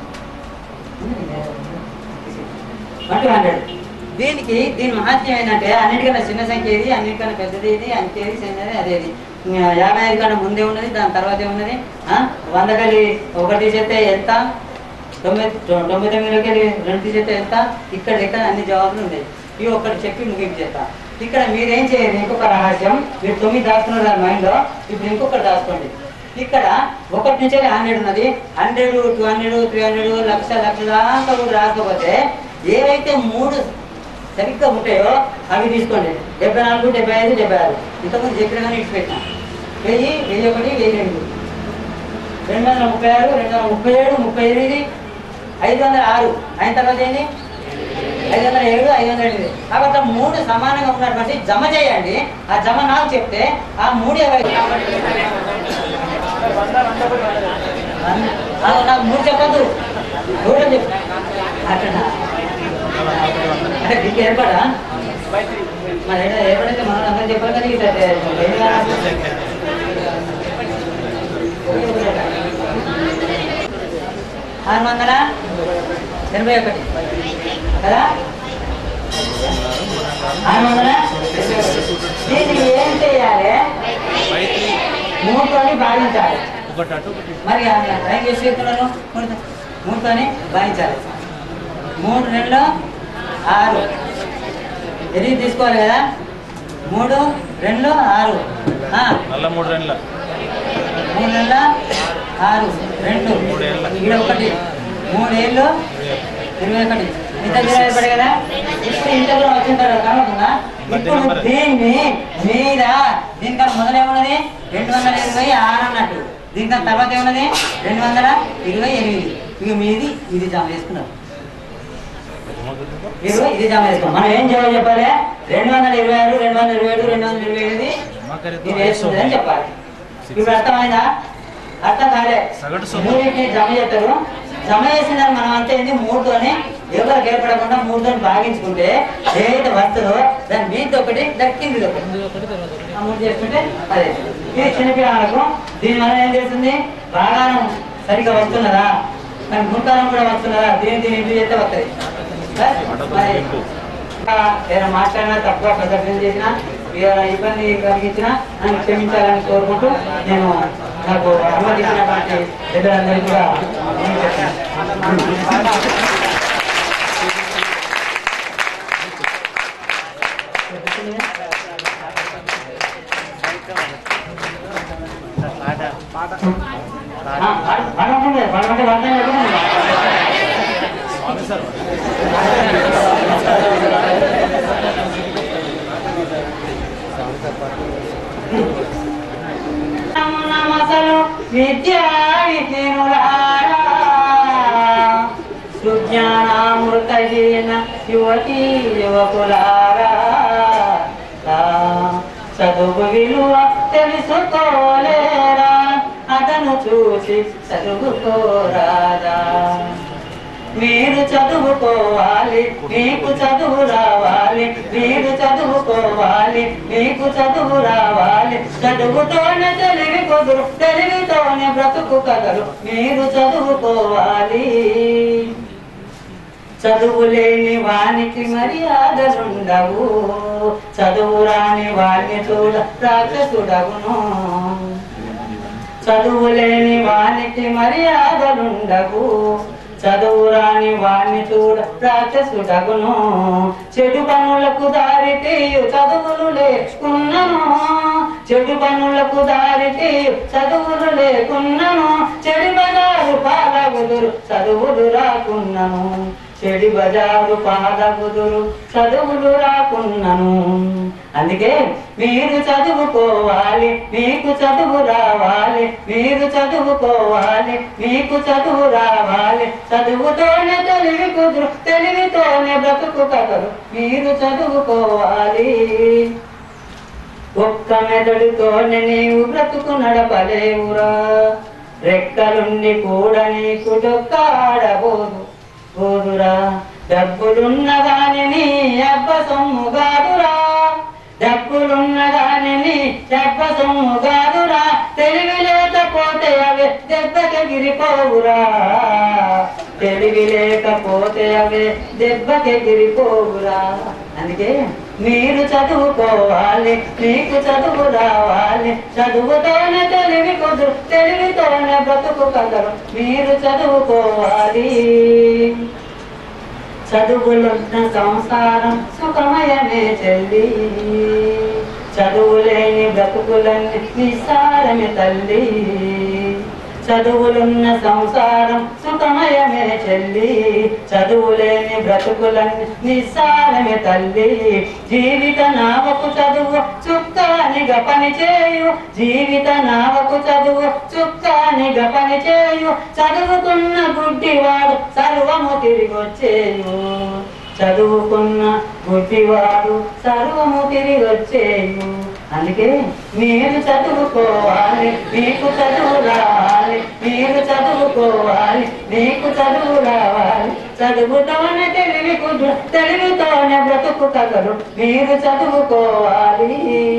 one two hundred దీనికి దీని మహత్యం ఏంటంటే అన్నిటికన్నా చిన్న సంఖ్య ఇది అన్నిటికన్నా పెద్దది ఇది అంతేది చిన్నది అదేది ఇంకా యాభై ఐదు కన్నా ముందే ఉన్నది దాని తర్వాతే ఉన్నది ఆ, వంద కలి ఒకటి తీసేస్తే ఎంత తొంభై తొ- తొంభై తొమ్మిదిలోకి వెళ్ళి రెండు తీసేస్తే ఎంత ఇక్కడ ఇక్కడ అన్ని జవాబులు ఉన్నాయి ఇవి ఒక్కటి చెప్పి ముగింపు చేస్తా ఇక్కడ మీరేం చేయాలి ఇంకొక రహస్యం మీరు తొమ్మిది దాచుకున్నారు దాని మైండ్లో ఇప్పుడు ఇంకొకటి దాచుకోండి ఇక్కడ ఒకటి నుంచి హండ్రెడ్ ఉన్నది hundred two hundred three hundred lakh lakh దాకా కూడా రాకపోతే ఏవైతే మూడు సరిగ్గా ఉంటాయో అవి తీసుకోండి డెబ్బై నాలుగు డెబ్బై ఐదు డెబ్బై ఆరు ఇంతకుముందు చెప్పిన కానీ ఇటు పెట్టినా వెయ్యి వెయ్యి ఒకటి వెయ్యి రెండు రెండు వందల ముప్పై ఆరు రెండు వందల ముప్పై ఏడు ముప్పై ఎనిమిది ఐదు వందల ఆరు అయిన తర్వాత ఏంటి ఐదు వందల ఏడు ఐదు వందల ఎనిమిది కాబట్టి ఆ మూడు సమానంగా ఉన్నటువంటి జమ చేయండి ఆ జమ నాకు చెప్తే ఆ మూడు ఎవరి ఆ, నాకు మూడు చెప్పద్దు మూడు చెప్పు అట్లా అంటే దీనికి ఏర్పడా మరి ఏదో ఏర్పడితే మనం అందరం చెప్పాలి కదా ఇట్లా ఏమి కాదు. ఆరు వందల ఎనభై ఒకటి కదా ఆరు వందల దీన్ని ఏం చేయాలి మూడుతోని భావించాలి ఒకటి అటు ఒకటి ఇటు. మరి టైం చేసి చెప్తున్నాను మూడుతో మూడుతోని భావించాలి మూడు రెండు ఆరు ఎనిమిది తీసుకోవాలి కదా మూడు రెండు ఆరు ఆ, మళ్ళా మూడు రెండుల మూడు నెలల ఆరు రెండు మూడేళ్ళ. ఈడ ఒకటి మూడేళ్ళు ఇరవై ఒకటి ఇంత ఇరవై పడే కదా ఇప్పుడు ఇంతలో వచ్చిన తర్వాత కనబడుతుందా బడ్డీ ఇప్పుడు నెంబర్. దీన్ని మీద దీనికన్నా మొదలు ఏమున్నది రెండు వందల ఇరవై ఆరు అన్నట్టు దీనికన్నా తర్వాత ఏమున్నది రెండు వందల ఇరవై ఎనిమిది ఇక మీది ఇది జమ చేసుకున్నారు మీరు ఇది జమ చేసుకోండి మనం ఏం జవాబు చెప్పాలి రెండు వందల ఇరవై ఆరు రెండు వందల ఇరవై ఏడు రెండు వందల ఇరవై ఎనిమిది ఇది వేస్తుంది అని చెప్పాలి ఇప్పుడు అర్థమైందా అర్థం కాలే సగటు సొమ్ము. మూడింటిని జమ చేస్తారు జమ చేసిన దాన్ని మనం అంతా ఏంది మూడుతోని ఎవరికి ఏర్పడకుండా మూడుతోని భాగించుకుంటే ఏదైతే వస్తుందో దాని మీది ఒకటి దాని కింది ఒకటి ఆ మూడు చేసుకుంటే అదే ఇది చిన్నపిల్లలకు దీని వల్ల ఏం చేస్తుంది బాగానం సరిగ్గా వస్తున్నదా కానీ గుంటారం కూడా వస్తున్నదా దీని దీని ఇంటి చేస్తే వస్తుంది మరి ఇంకా ఏదైనా మాట్లాడినా తప్పుగా ప్రదర్శన చేసినా ఏదైనా ఇబ్బంది కలిగించినా నన్ను క్షమించాలని కోరుకుంటూ నేను నాకు అనుమతి ఇచ్చినటువంటి పెద్దలందరికీ కూడా నేను చెప్తున్నాను. ఆ, పాడ- పాడమంటే పాడమంటే పాడతానే ఉంటుంది. నమసలు విద్యా విద్యులారా సుజ్ఞానామృతహీన యువతీ యువకులారా ఆ, చదువు విలువ తెలుసుకోలేరా అతను చూసి చదువుకోరాదా మీరు చదువుకోవాలి మీకు చదువు రావాలి మీరు చదువుకోవాలి మీకు చదువు రావాలి చదువుతోనే తెలివి కుదురు తెలివితోనే బ్రతుకు కదలు మీరు చదువుకోవాలి చదువు లేని వానికి మర్యాదలుండవు చదువు రాని వాణ్ణి చూడ రాక్షసుడవును చదువు లేని వానికి మర్యాదలుండవు చదువు రాని వాణ్ణి చూడ రాక్షసుడగును చెడు పనులకు దారి తీయు చదువులు లేకున్నను చెడు పనులకు దారి తీయు చదువులు లేకున్నను చెడు బజారు పాలగుదురు చదువులు రాకున్నను చెడి బజారు పాలగుదురు చదువులు రాకున్నను అందుకే మీరు చదువుకోవాలి మీకు చదువు రావాలి మీరు చదువుకోవాలి మీకు చదువు రావాలి చదువుతోనే తెలివి కుదురు తెలివితోనే బ్రతుకు కదరు మీరు చదువుకోవాలి ఒక్క మెదడుతోనే నీవు బ్రతుకు నడపలేవురా రెక్కలుండి కూడా నీకు డొక్కాడబోదు పోదురా డబ్బులున్న గాని నీ అబ్బ సొమ్ము కాదురా డబ్బులున్న గాని నీ అబ్బ సొమ్ము కాదురా తెలివి లేకపోతే అవి దెబ్బకి గిరిపోవురా తెలివి లేకపోతే అవే దెబ్బకి గిరిపోవురా అందుకే మీరు చదువుకోవాలి మీకు చదువు రావాలి చదువుతోనే తెలివి కుదురు తెలివితోనే బ్రతుకు కదరు మీరు చదువుకోవాలి చదువులున్న సంసారం సుఖమయమే చెల్లి చదువులేని బ్రతుకులన్నీ నిస్సారమే తల్లి చదువులున్న సంసారం సుఖమయమే చెల్లి చదువులేని బ్రతుకులన్నీ నిస్సారమే తల్లి జీవిత నావకు చదువు చుక్కానిగా పని చేయు జీవిత నావకు చదువు చుక్కానిగా పని చేయు చదువుకున్న గుడ్డివాడు సర్వము తిరిగొచ్చేయు చదువుకున్న గుడ్డివాడు సర్వము తిరిగొచ్చేయు అందుకే మీరు చదువుకోవాలి మీకు చదువు రావాలి మీరు చదువుకోవాలి మీకు చదువు రావాలి చదువుతోనే తెలివి కుదు తెలివితోనే బ్రతుకు కదలు మీరు చదువుకోవాలి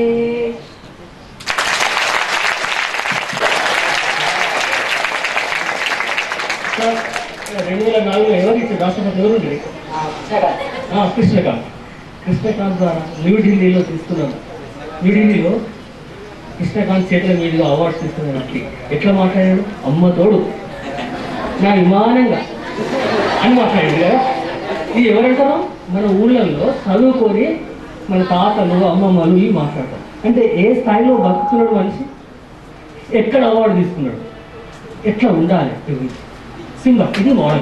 సార్, రెండు వేల నాలుగులో ఎవరు ఇచ్చారు రాష్ట్రపతి ఎవరు ఉండే? ఆ, సరే. ఆ, కృష్ణకాంత్ కృష్ణకాంత్ ద్వారా న్యూఢిల్లీలో తీసుకున్నాను న్యూఢిల్లీలో కృష్ణకాంత్ చేతుల మీదుగా అవార్డ్స్ తీసుకున్న వ్యక్తి ఎట్లా మాట్లాడాడు అమ్మ తోడు నా విమానంగా అని మాట్లాడాడు కదా ఇది ఎవరంటారు మన ఊళ్ళల్లో చదువుకొని మన తాతలు అమ్మమ్మలు ఇవి మాట్లాడతారు అంటే ఏ స్థాయిలో బతుకుతున్నాడు మనిషి ఎక్కడ అవార్డు తీసుకున్నాడు ఎట్లా ఉండాలి ఇవి సింబ ఇది మోడల్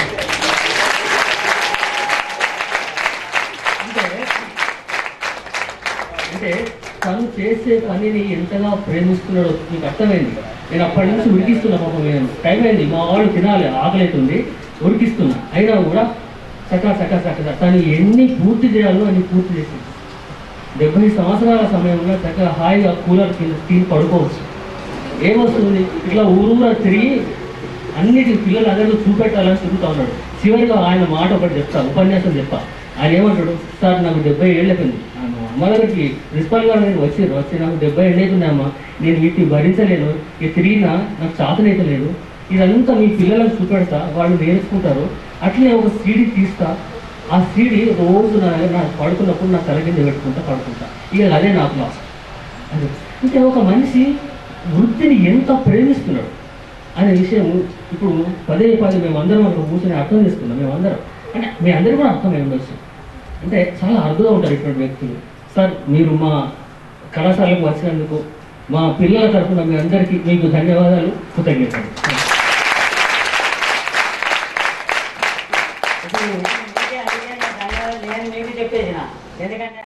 అంటే అంటే తను చేసే పనిని ఎంతగా ప్రేమిస్తున్నాడో మీకు అర్థమైంది నేను అప్పటి నుంచి ఉరికిస్తున్నా పాపం నేను టైం అయింది మా వాళ్ళు తినాలి ఆకలి అవుతుంది ఉరికిస్తున్నా అయినా కూడా చకా చకా చకా తను ఎన్ని పూర్తి చేయాలో అన్ని పూర్తి చేసింది డెబ్బై సంవత్సరాల సమయంలో చక్కగా హాయిగా కూలర్ కింద తిని పడుకోవచ్చు ఏమొస్తుంది ఇట్లా ఊరూరా తిరిగి అన్నిటి పిల్లలు అందరికీ చూపెట్టాలని తిరుగుతూ ఉన్నాడు చివరిగా ఆయన మాట ఒకటి చెప్తా ఉపన్యాసం చెప్తా ఆయన ఏమంటాడు సార్ నాకు డెబ్బై ఏళ్ళు అయిపోయింది నేను అమ్మ దగ్గరికి ప్రిన్సిపల్ గారు నేను వచ్చి వచ్చి నాకు డెబ్బై ఏళ్ళు అయిపోయింది అమ్మ నేను వీటిని భరించలేను ఇది తిరిగినా నాకు చాతనైతే లేదు ఇదంతా మీ పిల్లలకు చూపెడతా వాళ్ళు నేర్చుకుంటారు అట్లనే ఒక సీడీ తీస్తా ఆ సీడీ రోజు నా దగ్గర నాకు పడుకున్నప్పుడు నా తల కింద పెట్టుకుంటా పడుకుంటా ఇక అదే నాకు లాస్ అది అంటే ఒక మనిషి వృత్తిని ఎంత ప్రేమిస్తున్నాడు అనే విషయం ఇప్పుడు పదే పదే మేమందరం అక్కడ కూర్చొని అర్థం చేసుకున్నాం మేమందరం అంటే మీ అందరూ కూడా అర్థమై ఉండొచ్చు అంటే చాలా అరుదుగా ఉంటారు ఇటువంటి వ్యక్తులు సార్ మీరు మా కళాశాలకు వచ్చినందుకు మా పిల్లల తరఫున మీ అందరికీ మీకు ధన్యవాదాలు కృతజ్ఞతలు ఇప్పుడు మీకే అడిగే ధన్యవాదాలు నేను మీకు చెప్పేసిన ఎందుకంటే